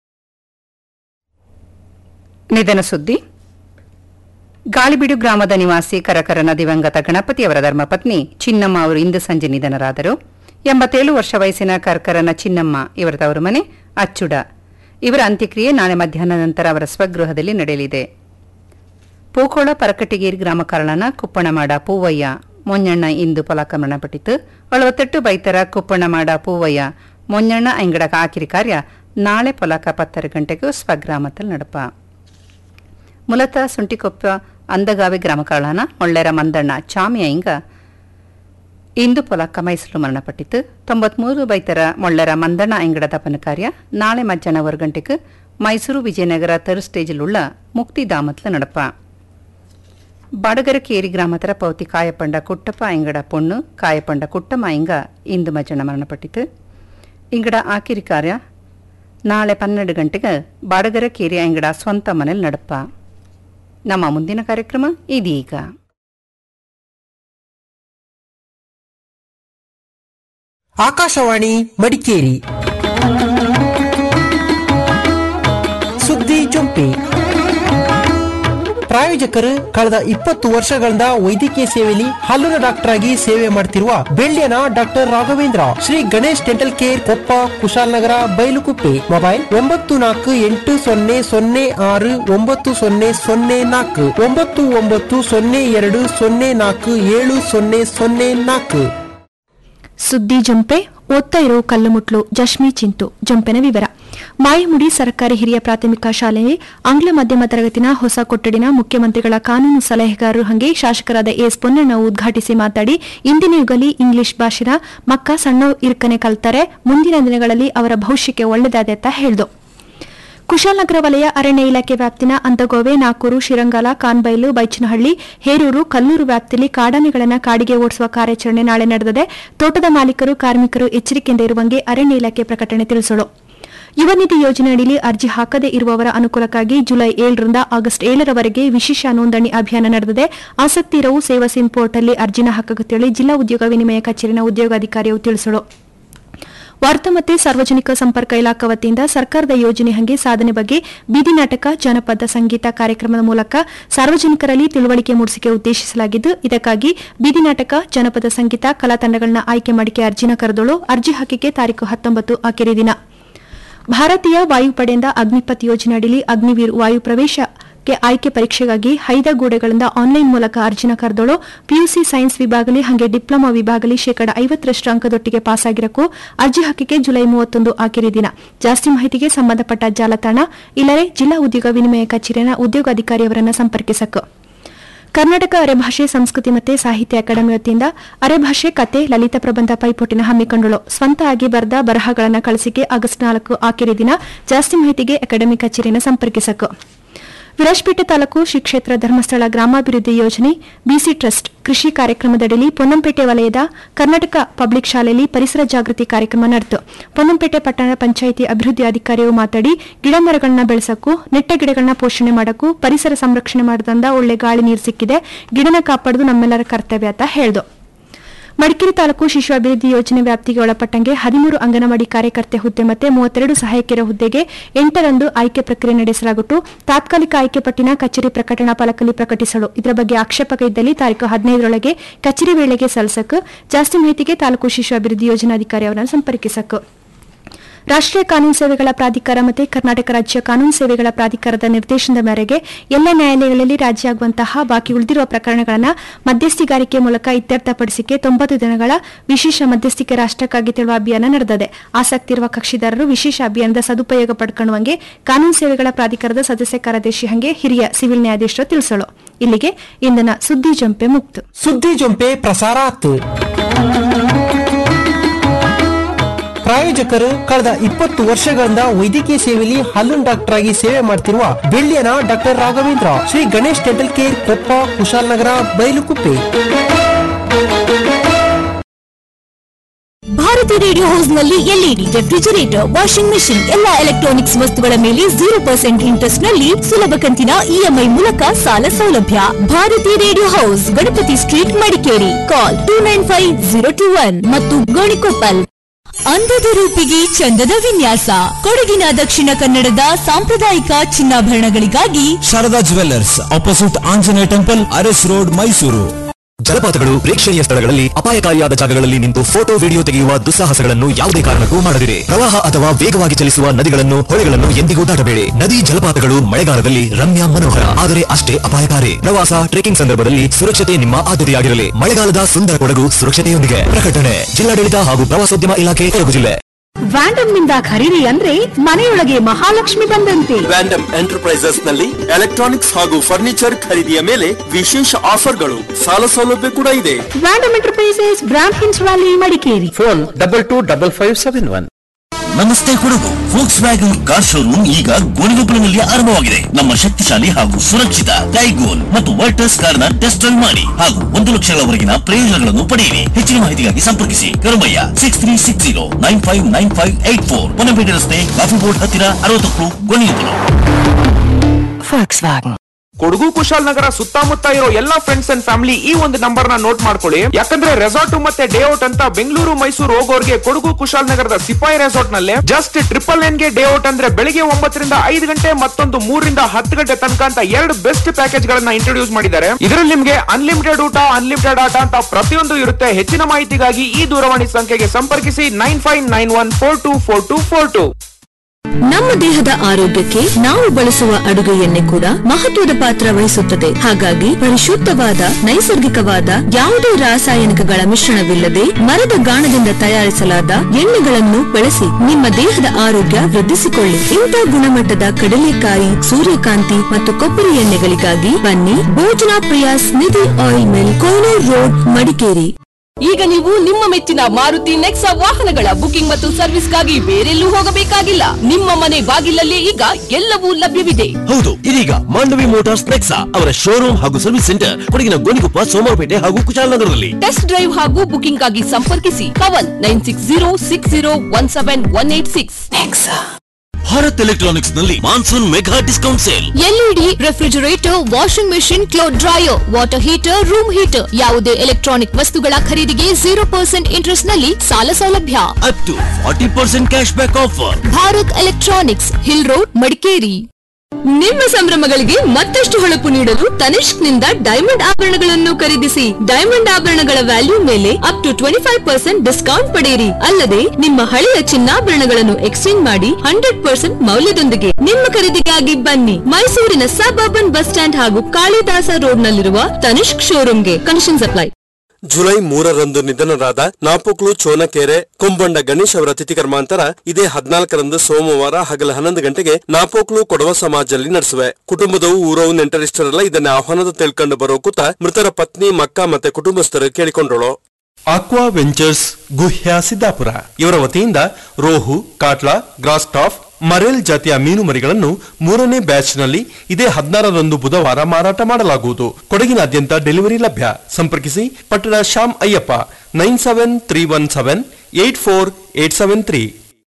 ನಿಧನ ಸುದ್ದಿ ಗಾಳಿಬೀಡು ಗ್ರಾಮದ ನಿವಾಸಿ ಕರಕರನ ದಿವಂಗತ ಗಣಪತಿ ಅವರ ಧರ್ಮಪತ್ನಿ ಚಿನ್ನಮ್ಮ ಅವರು ಇಂದು ಸಂಜೆ ನಿಧನರಾದರು ಎಂಬತ್ತೇಳು ವರ್ಷ ವಯಸ್ಸಿನ ಕರ್ಕರನ ಚಿನ್ನಮ್ಮ ಇವರ ತವರು ಮನೆ ಅಚ್ಚುಡ ಇವರ ಅಂತ್ಯಕ್ರಿಯೆ ನಾಳೆ ಮಧ್ಯಾಹ್ನ ನಂತರ ಅವರ ಸ್ವಗೃಹದಲ್ಲಿ ನಡೆಯಲಿದೆ ಪೂಕೋಳ ಪರಕಟ್ಟಿಗೇರಿ ಗ್ರಾಮ ಕಾರಣನ ಕುಪ್ಪಣಮಾಡ ಪೂವಯ್ಯ ಮೊಂಜಣ್ಣ ಇಂದು ಫಲಕ ಮರಣಪಟ್ಟಿತು ಅಳವತ್ತೆಟ್ಟು ಬೈತರ ಕುಪ್ಪಣಮಾಡ ಪೂವಯ್ಯ ಮೊಂಜಣ್ಣ ಅಂಗಡ ಆಕಿರಿ ಕಾರ್ಯ ನಾಳೆ ಫಲಕ ಪತ್ತರ ಗಂಟೆಗೂ ಸ್ವಗ್ರಾಮದಲ್ಲಿ ನಡಪ ಮೂಲತಃ ಸುಂಟಿಕೊಪ್ಪ ಅಂದಗಾವಿ ಗ್ರಾಮ ಕಾಳನ ಒಳ್ಳೆರ ಮಂದಣ್ಣ ಚಾಮಿಯ ಇಂಗ ಇಂದು ಪೊಲಕ್ಕ ಮೈಸೂರು ಮರಣಪಟ್ಟಿತು ತೊಂಬತ್ಮೂರು ಬೈತರ ಮೊಳ್ಳೆರ ಮಂದಣ್ಣ ಅಂಗಡ ದಪನ ಕಾರ್ಯ ನಾಳೆ ಮಧ್ಯಾಹ್ನ ஒரு ಗಂಟೆಗೆ ಮೈಸೂರು ವಿಜಯನಗರ ತರು ಸ್ಟೇಜಿலுள்ள ಮುಕ್ತಿಧಾಮತ್ಲ ನಡಪ ಬಡಗರಕೇರಿ ಗ್ರಾಮತರ ಪೌತಿ ಕಾಯಪಂಡ ಕುಟ್ಟಪ್ಪ ಎಂಗಡ ಪೊಣ್ಣು ಕಾಯಪಂಡ ಕುಟ್ಟಮ್ಮ ಇಂಗ ಇಂದು ಮಧ್ಯಾಹ್ನ ಮರಣಪಟ್ಟಿತು ಇಂಗಡ ಆಕಿರಿ ಕಾರ್ಯ ನಾಳೆ ಪನ್ನೆರಡು ಗಂಟೆಗೆ ಬಡಗರಕೇರಿ ಅಂಗಡ ಸ್ವಂತ ಮನೇಲಿ ನಡಪ ನಮ್ಮ ಮುಂದಿನ ಕಾರ್ಯಕ್ರಮ ಇದೀಗ ಆಕಾಶವಾಣಿ ಮಡಿಕೇರಿ ಸುದ್ದಿ ಜೊಂಪಿ ಪ್ರಾಯೋಜಕರು ಕಳೆದ ಇಪ್ಪತ್ತು ವರ್ಷಗಳಿಂದ ವೈದ್ಯಕೀಯ ಸೇವೆಯಲ್ಲಿ ಹಲ್ಲುನ ಡಾಕ್ಟರ್ ಆಗಿ ಸೇವೆ ಮಾಡ್ತಿರುವ ಬೆಳ್ಳಿಯನ doctor Raghavendra Shri Ganesh dental care Koppa Kushalanagar Bylakuppe mobile ಒಂಬತ್ತು ನಾಲ್ಕು ಎಂಟು ಸೊನ್ನೆ ಸೊನ್ನೆ ಆರು ಒಂಬತ್ತು ಸೊನ್ನೆ ಸೊನ್ನೆ ನಾಲ್ಕು ಒಂಬತ್ತು ಒಂಬತ್ತು ಸೊನ್ನೆ ಎರಡು ಸೊನ್ನೆ ನಾಲ್ಕು ಏಳು ಸೊನ್ನೆ ಸೊನ್ನೆ ನಾಲ್ಕು ಸುದ್ದಿ ಜಂಪೆ ಓದ್ತಾ ಇರೋ ಕಲ್ಲುಮುಟ್ಲು ಜಶ್ಮಿ ಚಿಂತು ಜಂಪೆನ ವಿವರ ಮಾಯಮುಡಿ ಸರ್ಕಾರಿ ಹಿರಿಯ ಪ್ರಾಥಮಿಕ ಶಾಲೆಯಲ್ಲಿ ಆಂಗ್ಲ ಮಾಧ್ಯಮ ತರಗತಿನ ಹೊಸ ಕೊಠಡಿನ ಮುಖ್ಯಮಂತ್ರಿಗಳ ಕಾನೂನು ಸಲಹೆಗಾರರು ಹಂಗೆ ಶಾಸಕರಾದ ಎಸ್ ಪೊನ್ನಣ್ಣ ಉದ್ಘಾಟಿಸಿ ಮಾತಾಡಿ ಇಂದಿನ ಯುಗಲಿ ಇಂಗ್ಲಿಷ್ ಭಾಷೆನ ಮಕ್ಕ ಸಣ್ಣ ಇರ್ಕನೆ ಕಲ್ತಾರೆ ಮುಂದಿನ ದಿನಗಳಲ್ಲಿ ಅವರ ಭವಿಷ್ಯಕ್ಕೆ ಒಳ್ಳೆದಾದೆ ಅಂತ ಹೇಳ್ದು ಕುಶಾಲನಗರ ವಲಯ ಅರಣ್ಯ ಇಲಾಖೆ ವ್ಯಾಪ್ತಿನ ಅಂತಗೋವೆ ನಾಕೂರು ಶಿರಂಗಾಲ ಕಾನ್ಬೈಲು ಬೈಚನಹಳ್ಳಿ ಹೇರೂರು ಕಲ್ಲೂರು ವ್ಯಾಪ್ತಿಯಲ್ಲಿ ಕಾಡಾನೆಗಳನ್ನು ಕಾಡಿಗೆ ಓಡಿಸುವ ಕಾರ್ಯಾಚರಣೆ ನಾಳೆ ನಡೆದಿದೆ ತೋಟದ ಮಾಲೀಕರು ಕಾರ್ಮಿಕರು ಎಚ್ಚರಿಕೆಯಿಂದ ಇರುವಂಗೆ ಅರಣ್ಯ ಇಲಾಖೆ ಪ್ರಕಟಣೆ ತಿಳಿಸಲು ಯುವ ನಿಧಿ ಯೋಜನೆಯಡಿಯಲ್ಲಿ ಅರ್ಜಿ ಹಾಕದೇ ಇರುವವರ ಅನುಕೂಲಕ್ಕಾಗಿ ಜುಲೈ ಏಳರಿಂದ ಆಗಸ್ಟ್ ಏಳರವರೆಗೆ ವಿಶೇಷ ನೋಂದಣಿ ಅಭಿಯಾನ ನಡೆದಿದೆ ಆಸಕ್ತಿ ಇರವು ಸೇವಾ ಸಿಮ್ ಪೋರ್ಟಲ್ಲಿ ಅರ್ಜಿನ ಹಾಕುತ್ತೇಳಿ ಜಿಲ್ಲಾ ಉದ್ಯೋಗ ವಿನಿಮಯ ಕಚೇರಿನ ಉದ್ಯೋಗಾಧಿಕಾರಿಯು ತಿಳಿಸಲು ವಾರ್ತಾ ಮತ್ತು ಸಾರ್ವಜನಿಕ ಸಂಪರ್ಕ ಇಲಾಖೆ ವತಿಯಿಂದ ಸರ್ಕಾರದ ಯೋಜನೆ ಹಂಗೆ ಸಾಧನೆ ಬಗ್ಗೆ ಬೀದಿ ನಾಟಕ ಜನಪದ ಸಂಗೀತ ಕಾರ್ಯಕ್ರಮದ ಮೂಲಕ ಸಾರ್ವಜನಿಕರಲ್ಲಿ ತಿಳುವಳಿಕೆ ಮೂಡಿಸಿಕೆ ಉದ್ದೇಶಿಸಲಾಗಿದ್ದು ಇದಕ್ಕಾಗಿ ಬೀದಿ ನಾಟಕ ಜನಪದ ಸಂಗೀತ ಕಲಾ ತಂಡಗಳನ್ನ ಆಯ್ಕೆ ಮಾಡಿಕೆ ಅರ್ಜಿನ ಕರೆದಳು ಅರ್ಜಿ ಹಾಕಿಕೆ ತಾರೀಕು ಹತ್ತೊಂಬತ್ತು ಆಕೆರೆ ದಿನ ಭಾರತೀಯ ವಾಯುಪಡೆಯಿಂದ ಅಗ್ನಿಪಥ್ ಯೋಜನೆಯಡಿಯಲ್ಲಿ ಅಗ್ನಿವೀರ್ ವಾಯು ಪ್ರವೇಶಕ್ಕೆ ಆಯ್ಕೆ ಪರೀಕ್ಷೆಗಾಗಿ ಹೈದಗೂಡೆಗಳಿಂದ ಆನ್ಲೈನ್ ಮೂಲಕ ಅರ್ಜಿನ ಕರೆದಳು ಪಿಯುಸಿ ಸೈನ್ಸ್ ವಿಭಾಗಲಿ ಹಾಗೆ ಡಿಪ್ಲೊಮಾ ವಿಭಾಗಲಿ ಶೇಕಡ ಐವತ್ತರಷ್ಟು ಅಂಕದೊಟ್ಟಿಗೆ ಪಾಸ್ ಆಗಿರಕು ಅರ್ಜಿ ಹಾಕಿಕೆ ಜುಲೈ ಮೂವತ್ತೊಂದು ಆಕೆರೆ ದಿನ ಜಾಸ್ತಿ ಮಾಹಿತಿಗೆ ಸಂಬಂಧಪಟ್ಟ ಜಾಲತಾಣ ಇಲ್ಲರೆ ಜಿಲ್ಲಾ ಉದ್ಯೋಗ ವಿನಿಮಯ ಕಚೇರಿಯ ಉದ್ಯೋಗಾಧಿಕಾರಿಯವರನ್ನು ಸಂಪರ್ಕಿಸಕು ಕರ್ನಾಟಕ ಅರೆಭಾಷೆ ಸಂಸ್ಕೃತಿ ಮತ್ತು ಸಾಹಿತ್ಯ ಅಕಾಡೆಮಿ ವತಿಯಿಂದ ಅರೆಭಾಷೆ ಕತೆ ಲಲಿತ ಪ್ರಬಂಧ ಪೈಪೋಟಿನ ಹಮ್ಮಿಕೊಂಡಳು ಸ್ವಂತ ಆಗಿ ಬರೆದ ಬರಹಗಳನ್ನು ಕಳಿಸಿಕೆ ಆಗಸ್ಟ್ ನಾಲ್ಕು ಆಕೆರೆ ದಿನ ಜಾಸ್ತಿ ಮಾಹಿತಿಗೆ ಅಕಾಡೆಮಿ ಕಚೇರಿಯನ್ನು ಸಂಪರ್ಕಿಸಕು ವಿರಾಜಪೇಟೆ ತಾಲೂಕು ಶ್ರೀ ಕ್ಷೇತ್ರ ಧರ್ಮಸ್ಥಳ ಗ್ರಾಮಾಭಿವೃದ್ಧಿ ಯೋಜನೆ ಬಿಸಿ ಟ್ರಸ್ಟ್ ಕೃಷಿ ಕಾರ್ಯಕ್ರಮದಡಿಯಲ್ಲಿ ಪೊನ್ನಂಪೇಟೆ ವಲಯದ ಕರ್ನಾಟಕ ಪಬ್ಲಿಕ್ ಶಾಲೆಯಲ್ಲಿ ಪರಿಸರ ಜಾಗೃತಿ ಕಾರ್ಯಕ್ರಮ ನಡೆಯಿತು ಪೊನ್ನಂಪೇಟೆ ಪಟ್ಟಣ ಪಂಚಾಯಿತಿ ಅಭಿವೃದ್ಧಿ ಅಧಿಕಾರಿಯು ಮಾತಾಡಿ ಗಿಡ ಮರಗಳನ್ನ ಬೆಳೆಸಕ್ಕೂ ನೆಟ್ಟ ಗಿಡಗಳನ್ನ ಪೋಷಣೆ ಮಾಡಕ್ಕೂ ಪರಿಸರ ಸಂರಕ್ಷಣೆ ಮಾಡೋದ್ರಿಂದ ಒಳ್ಳೆ ಗಾಳಿ ನೀರು ಸಿಕ್ಕಿದೆ ಗಿಡನ ಕಾಪಾಡುವುದು ನಮ್ಮೆಲ್ಲರ ಕರ್ತವ್ಯ ಅಂತ ಹೇಳ್ದು ಮಡಿಕೇರಿ ತಾಲೂಕು ಶಿಶು ಅಭಿವೃದ್ಧಿ ಯೋಜನೆ ವ್ಯಾಪ್ತಿಗೆ ಒಳಪಟ್ಟಂಗೆ ಹದಿಮೂರು ಅಂಗನವಾಡಿ ಕಾರ್ಯಕರ್ತೆ ಹುದ್ದೆ ಮತ್ತೆ ಮೂವತ್ತೆರಡು ಸಹಾಯಕಿಯರ ಹುದ್ದೆಗೆ ಎಂಟರಂದು ಆಯ್ಕೆ ಪ್ರಕ್ರಿಯೆ ನಡೆಸಲಾಗುತ್ತು ತಾತ್ಕಾಲಿಕ ಆಯ್ಕೆ ಪಟ್ಟಿನ ಕಚೇರಿ ಪ್ರಕಟಣಾ ಫಲಕಲ್ಲಿ ಪ್ರಕಟಿಸಲು ಇದರ ಬಗ್ಗೆ ಆಕ್ಷೇಪಕ ಇದ್ದಲ್ಲಿ ತಾರೀಕು ಹದಿನೈದರೊಳಗೆ ಕಚೇರಿ ವೇಳೆಗೆ ಸಲ್ಲಿಸಕು ಜಾಸ್ತಿ ಮಾಹಿತಿಗೆ ತಾಲೂಕು ಶಿಶು ಅಭಿವೃದ್ಧಿ ಯೋಜನಾಧಿಕಾರಿ ಅವರನ್ನು ಸಂಪರ್ಕಿಸಕು ರಾಷ್ಟ್ರೀಯ ಕಾನೂನು ಸೇವೆಗಳ ಪ್ರಾಧಿಕಾರ ಮತ್ತು ಕರ್ನಾಟಕ ರಾಜ್ಯ ಕಾನೂನು ಸೇವೆಗಳ ಪ್ರಾಧಿಕಾರದ ನಿರ್ದೇಶನದ ಮೇರೆಗೆ ಎಲ್ಲ ನ್ಯಾಯಾಲಯಗಳಲ್ಲಿ ರಾಜಿಯಾಗುವಂತಹ ಬಾಕಿ ಉಳಿದಿರುವ ಪ್ರಕರಣಗಳನ್ನು ಮಧ್ಯಸ್ಥಿಗಾರಿಕೆ ಮೂಲಕ ಇತ್ಯರ್ಥಪಡಿಸಿಕೆ ತೊಂಬತ್ತು ದಿನಗಳ ವಿಶೇಷ ಮಧ್ಯಸ್ಥಿಕೆ ರಾಷ್ಟ್ರಕ್ಕಾಗಿ ತೆರಳುವ ಅಭಿಯಾನ ನಡೆದಿದೆ ಆಸಕ್ತಿ ಇರುವ ಕಕ್ಷಿದಾರರು ವಿಶೇಷ ಅಭಿಯಾನದ ಸದುಪಯೋಗ ಪಡ್ಕೊಳ್ಳುವಂಗೆ ಕಾನೂನು ಸೇವೆಗಳ ಪ್ರಾಧಿಕಾರದ ಸದಸ್ಯ ಕಾರ್ಯದರ್ಶಿ ಹಂಗೆ ಹಿರಿಯ ಸಿವಿಲ್ ನ್ಯಾಯಾಧೀಶರು ತಿಳಿಸಲು ಇಲ್ಲಿಗೆ ಇಂದಿನ ಸುದ್ದಿ ಜಂಪೆ ಮುಕ್ತು ಸುದ್ದಿ ಜೊಂಪೆ ಪ್ರಸಾರ ಆತು ಪ್ರಾಯೋಜಕರು ಕಳೆದ ಇಪ್ಪತ್ತು ವರ್ಷಗಳಿಂದ ವೈದ್ಯಕೀಯ ಸೇವೆಯಲ್ಲಿ ಹಲ್ಲುನ್ ಡಾಕ್ಟರ್ ಆಗಿ ಸೇವೆ ಮಾಡ್ತಿರುವ ಬೆಳ್ಳಿಯನ doctor Raghavendra Shri Ganesh dental care Koppa Kushalanagar Bylakuppe Bharathi radio house ನಲ್ಲಿ ಎಲ್ಇಡಿ ರೆಫ್ರಿಜರೇಟರ್ ವಾಷಿಂಗ್ ಮೆಷಿನ್ ಎಲ್ಲಾ ಎಲೆಕ್ಟ್ರಾನಿಕ್ಸ್ ವಸ್ತುಗಳ ಮೇಲೆ ಜೀರೋ ಪರ್ಸೆಂಟ್ ಇಂಟ್ರೆಸ್ಟ್ ನಲ್ಲಿ ಸುಲಭ ಕಂತಿನ ಇಎಂಐ ಮೂಲಕ ಸಾಲ ಸೌಲಭ್ಯ Bharathi radio house Ganapathi street Madikeri call two nine five zero two one ಮತ್ತು ಗೋಣಿಕೊಪ್ಪಲ್ ಅಂದದ ರೂಪಿಗೆ ಚಂದದ ವಿನ್ಯಾಸ ಕೊಡಗಿನ ದಕ್ಷಿಣ ಕನ್ನಡದ ಸಾಂಪ್ರದಾಯಿಕ ಚಿನ್ನಾಭರಣಗಳಿಗಾಗಿ Sharada jewellers opposite Anjaneya temple Aras road Mysuru ಜಲಪಾತಗಳು ಪ್ರೇಕ್ಷಣೀಯ ಸ್ಥಳಗಳಲ್ಲಿ ಅಪಾಯಕಾರಿಯಾದ ಜಾಗಗಳಲ್ಲಿ ನಿಂತು ಫೋಟೋ ವಿಡಿಯೋ ತೆಗೆಯುವ ದುಸ್ಸಾಹಸಗಳನ್ನು ಯಾವುದೇ ಕಾರಣಕ್ಕೂ ಮಾಡದಿರಿ ಪ್ರವಾಹ ಅಥವಾ ವೇಗವಾಗಿ ಚಲಿಸುವ ನದಿಗಳನ್ನು ಹೊಳೆಗಳನ್ನು ಎಂದಿಗೂ ದಾಟಬೇಡಿ ನದಿ ಜಲಪಾತಗಳು ಮಳೆಗಾಲದಲ್ಲಿ ರಮ್ಯ ಮನೋಹರ ಆದರೆ ಅಷ್ಟೇ ಅಪಾಯಕಾರಿ ಪ್ರವಾಸ ಟ್ರೆಕಿಂಗ್ ಸಂದರ್ಭದಲ್ಲಿ ಸುರಕ್ಷತೆ ನಿಮ್ಮ ಆದ್ಯತೆಯಾಗಿರಲಿ ಮಳೆಗಾಲದ ಸುಂದರ ಕೊಡಗು ಸುರಕ್ಷತೆಯೊಂದಿಗೆ ಪ್ರಕಟಣೆ ಜಿಲ್ಲಾಡಳಿತ ಹಾಗೂ ಪ್ರವಾಸೋದ್ಯಮ ಇಲಾಖೆ ಕೊಡಗು ಜಿಲ್ಲೆ ವ್ಯಾಂಡಮ್ ನಿಂದ ಖರೀದಿ ಅಂದ್ರೆ ಮನೆಯೊಳಗೆ ಮಹಾಲಕ್ಷ್ಮಿ ಬಂದಂತೆ ವ್ಯಾಂಡಮ್ ಎಂಟರ್ಪ್ರೈಸಸ್ ನಲ್ಲಿ ಎಲೆಕ್ಟ್ರಾನಿಕ್ಸ್ ಹಾಗೂ ಫರ್ನಿಚರ್ ಖರೀದಿಯ ಮೇಲೆ ವಿಶೇಷ ಆಫರ್ಗಳು ಸಾಲ ಸೌಲಭ್ಯ ಕೂಡ ಇದೆ ವ್ಯಾಂಡಮ್ ಎಂಟರ್ಪ್ರೈಸಸ್ ಬ್ರಾಂಡ್ ಹಿನ್ಸ್ valley Madikeri phone double two double five seven one ನಮಸ್ತೆ Kodagu Volkswagen car showroom ಈಗ ಗೋಣಿಗೊಪ್ಪಲಿನಲ್ಲಿ ಆರಂಭವಾಗಿದೆ ನಮ್ಮ ಶಕ್ತಿಶಾಲಿ ಹಾಗೂ ಸುರಕ್ಷಿತ ಟೈಗೋಲ್ ಮತ್ತು ವರ್ಟಸ್ ಕಾರ್ನ ಟೆಸ್ಟ್ ಡ್ರೈವ್ ಮಾಡಿ ಹಾಗೂ ಒಂದು ಲಕ್ಷಗಳವರೆಗಿನ ಪ್ರಯೋಜನಗಳನ್ನು ಪಡೆಯಿರಿ ಹೆಚ್ಚಿನ ಮಾಹಿತಿಗಾಗಿ ಸಂಪರ್ಕಿಸಿ Karumaiah six three six zero nine five nine five eight four Ponnampet ರಸ್ತೆ ಕಾಫಿ ಬೋರ್ಡ್ ಹತ್ತಿರ ಅರವತ್ತಕ್ಕೂ ಗೋಣಿಗೊಪ್ಪಲು ಕೊಡಗು ಕುಶಾಲನಗರ ಸುತ್ತಮುತ್ತ ಇರೋ ಎಲ್ಲಾ ಫ್ರೆಂಡ್ಸ್ ಅಂಡ್ ಫ್ಯಾಮಿಲಿ ಈ ಒಂದು ನಂಬರ್ ನ ನೋಟ್ ಮಾಡ್ಕೊಳ್ಳಿ ಯಾಕಂದ್ರೆ ರೆಸಾರ್ಟ್ ಮತ್ತೆ ಡೇ ಔಟ್ ಅಂತ ಬೆಂಗಳೂರು ಮೈಸೂರು ಹೋಗೋರ್ಗೆ ಕೊಡಗು ಕುಶಾಲನಗರದ ಸಿಪಾಯಿ ರೆಸಾರ್ಟ್ ನಲ್ಲಿ ಜಸ್ಟ್ ಟ್ರಿಪಲ್ ಎನ್ ಗೆ ಡೇ ಔಟ್ ಅಂದ್ರೆ ಬೆಳಿಗ್ಗೆ ಒಂಬತ್ತರಿಂದ ಐದು ಗಂಟೆ ಮತ್ತೊಂದು ಮೂರರಿಂದ ಹತ್ತು ಗಂಟೆ ತನಕ ಅಂತ ಎರಡು ಬೆಸ್ಟ್ ಪ್ಯಾಕೇಜ್ ಗಳನ್ನ ಇಂಟ್ರೊಡ್ಯೂಸ್ ಮಾಡಿದ್ದಾರೆ ಇದರಲ್ಲಿ ನಿಮ್ಗೆ ಅನ್ಲಿಮಿಟೆಡ್ ಊಟ ಅನ್ಲಿಮಿಟೆಡ್ ಆಟ ಅಂತ ಪ್ರತಿಯೊಂದು ಇರುತ್ತೆ ಹೆಚ್ಚಿನ ಮಾಹಿತಿಗಾಗಿ ಈ ದೂರವಾಣಿ ಸಂಖ್ಯೆಗೆ ಸಂಪರ್ಕಿಸಿ nine five nine one four two four two four two ನಮ್ಮ ದೇಹದ ಆರೋಗ್ಯಕ್ಕೆ ನಾವು ಬಳಸುವ ಅಡುಗೆ ಎಣ್ಣೆ ಕೂಡ ಮಹತ್ವದ ಪಾತ್ರ ವಹಿಸುತ್ತದೆ ಹಾಗಾಗಿ ಪರಿಶುದ್ಧವಾದ ನೈಸರ್ಗಿಕವಾದ ಯಾವುದೇ ರಾಸಾಯನಿಕಗಳ ಮಿಶ್ರಣವಿಲ್ಲದೆ ಮರದ ಗಾಣದಿಂದ ತಯಾರಿಸಲಾದ ಎಣ್ಣೆಗಳನ್ನು ಬಳಸಿ ನಿಮ್ಮ ದೇಹದ ಆರೋಗ್ಯ ವೃದ್ಧಿಸಿಕೊಳ್ಳಿ ಇಂಥ ಗುಣಮಟ್ಟದ ಕಡಲೆಕಾಯಿ ಸೂರ್ಯಕಾಂತಿ ಮತ್ತು ಕೊಬ್ಬರಿ ಎಣ್ಣೆಗಳಿಗಾಗಿ ಬನ್ನಿ Bhojana Priyas Nidhi oil mill Koinur road Madikeri ಈಗ ನೀವು ನಿಮ್ಮ ಮೆಚ್ಚಿನ ಮಾರುತಿ ನೆಕ್ಸಾ ವಾಹನಗಳ ಬುಕಿಂಗ್ ಮತ್ತು ಸರ್ವಿಸ್ಗಾಗಿ ಬೇರೆಲ್ಲೂ ಹೋಗಬೇಕಾಗಿಲ್ಲ ನಿಮ್ಮ ಮನೆ ಬಾಗಿಲಲ್ಲಿ ಈಗ ಎಲ್ಲವೂ ಲಭ್ಯವಿದೆ ಹೌದು ಇದೀಗ ಮಾಂಡವಿ ಮೋಟಾರ್ಸ್ ನೆಕ್ಸಾ ಅವರ ಶೋರೂಮ್ ಹಾಗೂ ಸರ್ವಿಸ್ ಸೆಂಟರ್ ಕೊಡಗಿನ ಗೋಣಿಕೊಪ್ಪ ಸೋಮವಾರಪೇಟೆ ಹಾಗೂ ಕುಶಾಲನಗರದಲ್ಲಿ ಟೆಸ್ಟ್ ಡ್ರೈವ್ ಹಾಗೂ ಬುಕಿಂಗ್ ಆಗಿ ಸಂಪರ್ಕಿಸಿ Kavan nine six zero six zero one seven one eight six Bharat electronics ನಲ್ಲಿ monsoon mega discount sale LED refrigerator washing machine cloth dryer water heater room heater ಯಾವುದೇ electronic ವಸ್ತುಗಳ ಖರೀದಿಗೆ ಜೀರೋ ಪರ್ಸೆಂಟ್ ಇಂಟ್ರೆಸ್ಟ್ ನಲ್ಲಿ ಸಾಲ ಸೌಲಭ್ಯ up to forty percent cash back offer Bharat electronics hill road Madikeri ನಿಮ್ಮ ಸಂಭ್ರಮಗಳಿಗೆ ಮತ್ತಷ್ಟು ಹೊಳಪು ನೀಡಲು ತನಿಷ್ಕ್ ನಿಂದ ಡೈಮಂಡ್ ಆಭರಣಗಳನ್ನು ಖರೀದಿಸಿ ಡೈಮಂಡ್ ಆಭರಣಗಳ ವ್ಯಾಲ್ಯೂ ಮೇಲೆ up to twenty five percent discount ಪಡೆಯಿರಿ ಅಲ್ಲದೆ ನಿಮ್ಮ ಹಳೆಯ ಚಿನ್ನಾಭರಣಗಳನ್ನು ಎಕ್ಸ್ಚೇಂಜ್ ಮಾಡಿ ಹಂಡ್ರೆಡ್ ಪರ್ಸೆಂಟ್ ಮೌಲ್ಯದೊಂದಿಗೆ ನಿಮ್ಮ ಖರೀದಿಗಾಗಿ ಬನ್ನಿ ಮೈಸೂರಿನ ಸಬ್ ಅರ್ಬನ್ ಬಸ್ ಸ್ಟ್ಯಾಂಡ್ ಹಾಗೂ ಕಾಳಿದಾಸ ರೋಡ್ ನಲ್ಲಿರುವ ತನಿಷ್ಕ್ ಶೋರೂಮ್ಗೆ ಕಂಡೀಷನ್ ಅಪ್ಲೈ ಜುಲೈ ಮೂರರಂದು ನಿಧನರಾದ ನಾಪುಕ್ಲು ಚೋನಕೆರೆ ಕೊಂಬಂಡ ಗಣೇಶ್ ಅವರ ತಿಥಿ ಕರ್ಮಾಂತರ ಇದೇ ಹದಿನಾಲ್ಕರಂದು ಸೋಮವಾರ ಹಗಲ ಹನ್ನೊಂದು ಗಂಟೆಗೆ ನಾಪೋಕ್ಲು ಕೊಡವ ಸಮಾಜದಲ್ಲಿ ನಡೆಸುವೆ ಕುಟುಂಬದವು ಊರವು ನೆಂಟರಿಷ್ಟರೆಲ್ಲ ಇದನ್ನ ಆಹ್ವಾನದ ತಿಳ್ಕೊಂಡು ಬರೋ ಕೂತ ಮೃತರ ಪತ್ನಿ ಮಕ್ಕ ಮತ್ತೆ ಕುಟುಂಬಸ್ಥರು ಕೇಳಿಕೊಂಡಳು ಆಕ್ವಾ ವೆಂಚರ್ಸ್ ಗುಹ್ಯ ಸಿದ್ದಾಪುರ ಇವರ ವತಿಯಿಂದ ರೋಹು ಕಾಟ್ಲಾ ಗ್ರಾಸ್ ಟಾಫ್ ಮರೇಲ್ ಜಾತಿಯ ಮೀನು ಮರಿಗಳನ್ನು ಮೂರನೇ ಬ್ಯಾಚ್ನಲ್ಲಿ ಇದೇ ಹದಿನಾರರಂದು ಬುಧವಾರ ಮಾರಾಟ ಮಾಡಲಾಗುವುದು ಕೊಡಗಿನಾದ್ಯಂತ ಡೆಲಿವರಿ ಲಭ್ಯ ಸಂಪರ್ಕಿಸಿ ಪಟ್ಟಣ Shyam Ayyappa nine seven three one seven eight four eight seven three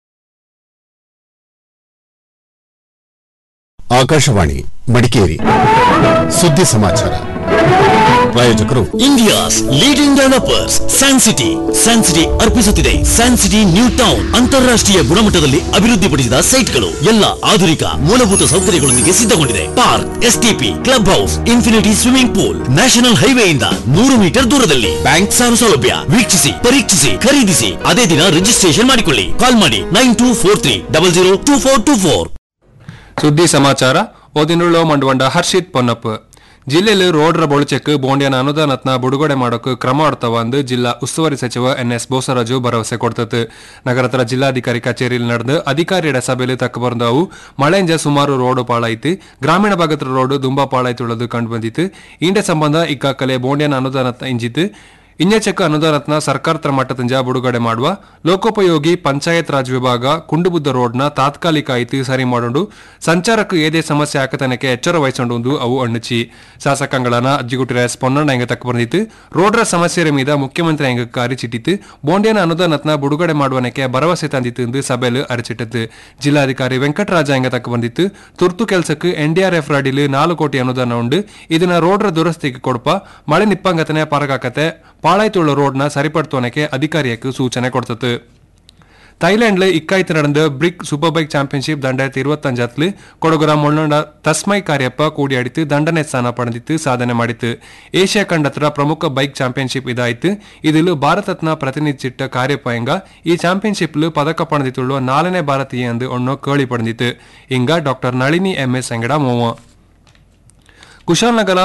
Akashvani Madikeri ಸುದ್ದಿ ಸಮಾಚಾರ ಪ್ರಾಯೋಜಕರು India's leading developers San City San City ಅರ್ಪಿಸುತ್ತಿದೆ ಸ್ಯಾನ್ ಸಿಟಿ ನ್ಯೂ ಟೌನ್ ಅಂತಾರಾಷ್ಟ್ರೀಯ ಗುಣಮಟ್ಟದಲ್ಲಿ ಅಭಿವೃದ್ಧಿಪಡಿಸಿದ ಸೈಟ್ಗಳು ಎಲ್ಲ ಆಧುನಿಕ ಮೂಲಭೂತ ಸೌಕರ್ಯಗಳೊಂದಿಗೆ ಸಿದ್ಧಗೊಂಡಿದೆ park STP club house infinity swimming pool national ಹೈವೇಯಿಂದ ನೂರು ಮೀಟರ್ ದೂರದಲ್ಲಿ ಬ್ಯಾಂಕ್ ಸಾಲ ಸೌಲಭ್ಯ ವೀಕ್ಷಿಸಿ ಪರೀಕ್ಷಿಸಿ ಖರೀದಿಸಿ ಅದೇ ದಿನ ರಿಜಿಸ್ಟ್ರೇಷನ್ ಮಾಡಿಕೊಳ್ಳಿ ಕಾಲ್ ಮಾಡಿ nine two four three double zero two four two four ಸುದ್ದಿ ಸಮಾಚಾರ ಓದಿನುಳ್ಳು ಮಂಡುವಂಡ ಹರ್ಷಿತ್ ಪೊನ್ನಪ್ಪ ಜಿಲ್ಲೆಯಲ್ಲಿ ರೋಡ್ರ ಬೊಳಚೆಕ್ ಬೋಂಡ್ಯನ ಅನುದಾನತ್ನ ಬಿಡುಗಡೆ ಮಾಡೋಕೆ ಕ್ರಮ ಮಾಡ್ತಾವ ಅಂದು ಜಿಲ್ಲಾ ಉಸ್ತುವಾರಿ ಸಚಿವ ಎನ್ ಎಸ್ ಬೋಸರಾಜು ಭರವಸೆ ಕೊಡ್ತತ್ತು ನಗರದ ಜಿಲ್ಲಾಧಿಕಾರಿ ಕಚೇರಿಯಲ್ಲಿ ನಡೆದು ಅಧಿಕಾರಿಯಡ ಸಭೆಯಲ್ಲಿ ತಕ್ಕ ಬಂದವು ಮಳೆಂಜ ಸುಮಾರು ರೋಡ್ ಪಾಳಾಯ್ತು ಗ್ರಾಮೀಣ ಭಾಗದ ರೋಡ್ ದುಂಬಾ ಪಾಳಾಯ್ತು ಉಳ್ಳದು ಕಂಡು ಬಂದಿತ್ತು ಇಂಡೆ ಸಂಬಂಧ ಇಕ್ಕಾಕಲೆ ಬೋಂಡ್ಯನ ಅನುದಾನ ಇಂಜಿತ್ತು ಇನ್ನೆಚೆಕ್ಕ ಅನುದಾನತ್ನ ಸರ್ಕಾರದ ಮಟ್ಟದಿಂದ ಬಿಡುಗಡೆ ಮಾಡುವ ಲೋಕೋಪಯೋಗಿ ಪಂಚಾಯತ್ ರಾಜ್ ವಿಭಾಗ ಕುಂಡುಬುದ್ದ ರೋಡ್ನ ತಾತ್ಕಾಲಿಕ ಐತಿ ಸರಿ ಮಾಡೋಡು ಸಂಚಾರಕ್ಕೆ ಏದೇ ಸಮಸ್ಯೆ ಆಕತನಕ್ಕೆ ಎಚ್ಚರ ವಹಿಸೊಂಡು ಅವು ಅಣ್ಣಚಿ ಶಾಸಕಾಂಗಳನ ಅಜ್ಜಿಗುಟ್ಟಿರ ಎಸ್ ಪೊನ್ನಣ್ಣ ಹೆಂಗ ತಕ್ಕ ಬಂದಿತ್ತು ರೋಡ್ರ ಸಮಸ್ಯೆ ಮೀದ ಮುಖ್ಯಮಂತ್ರಿ ಹೆಂಗ ಕಾರಿ ಚಿಟ್ಟಿತ್ತು ಬೋಂಡೇನ ಅನುದಾನತ್ನ ಬಿಡುಗಡೆ ಮಾಡುವನಕ್ಕೆ ಭರವಸೆ ತಂದಿತ್ತು ಎಂದು ಸಭೆಯಲ್ಲಿ ಅರಚಿಟ್ಟದ್ದು ಜಿಲ್ಲಾಧಿಕಾರಿ ವೆಂಕಟರಾಜ ಹೆಂಗ ತಕ್ಕ ಬಂದಿತ್ತು ತುರ್ತು ಕೆಲಸಕ್ಕೆ ಎನ್ಡಿಆರ್ಎಫ್ ರಾಡಿಲಿ ನಾಲ್ಕು ಕೋಟಿ ಅನುದಾನ ಉಂಡು ಇದನ್ನ ರೋಡ್ರ ದುರಸ್ತಿಗೆ ಕೊಡಪ ಮಳೆ ನಿಪ್ಪಂಗತನೆ ಪರಗಾಕತೆ ಪಾಳಾಯ್ತುಳ್ಳ ರೋಡ್ನ ಸರಿಪಡ್ತೋನಕ್ಕೆ ಅಧಿಕಾರಿಯಕ್ಕೆ ಸೂಚನೆ ಕೊಡ್ತತ್ತು ಥೈಲ್ಯಾಂಡ್ல ಇಕ್ಕಾಯ್ತು நடந்த பிரிக் சூப்பர் பைக் சாம்பியன்ஷிப் ரெண்டாயிரத்தி இருபத்தஞ்சாத்துல ಕೊಡಗುರ ಮೊಳ್ಳೊಂಡ ತಸ್ಮೈ ಕಾರ್ಯಪ್ಪ ಕೂಡಿಯಾಡಿತು ದಂಡನೆ ಸ್ಥಾನ ಪಡೆದಿತ್ತು ಸಾಧನೆ ಮಾಡಿತ್ತು ಏಷ್ಯಾ ಖಂಡತ್ರ ಪ್ರಮುಖ ಬೈಕ್ ಚಾಂಪಿಯನ್ಶಿಪ್ ಇದಾಯ್ತು ಇದಿಲು ಭಾರತತ್ನ ಪ್ರತಿನಿಧಿಸಿಟ್ಟ ಕಾರ್ಯಪ್ಪ ಎಂಗ ಈ ಚಾಂಪಿಯನ್ಶಿಪ್ಲು ಪದಕ ಪಡೆದಿತ್ತುಳ್ಳು ನಾಲ್ಕನೇ ಭಾರತೀಯ ಎಂದು ಒಣ್ಣು ಕೇಳಿ ಪಡೆದಿತ್ತು ಇಂಗ ಡಾಕ್ಟರ್ ನಳಿನಿ ಎಂ ಎಸ್ ಎಂಗಡ ಮೋವ ಕುಶಾಲನಗರ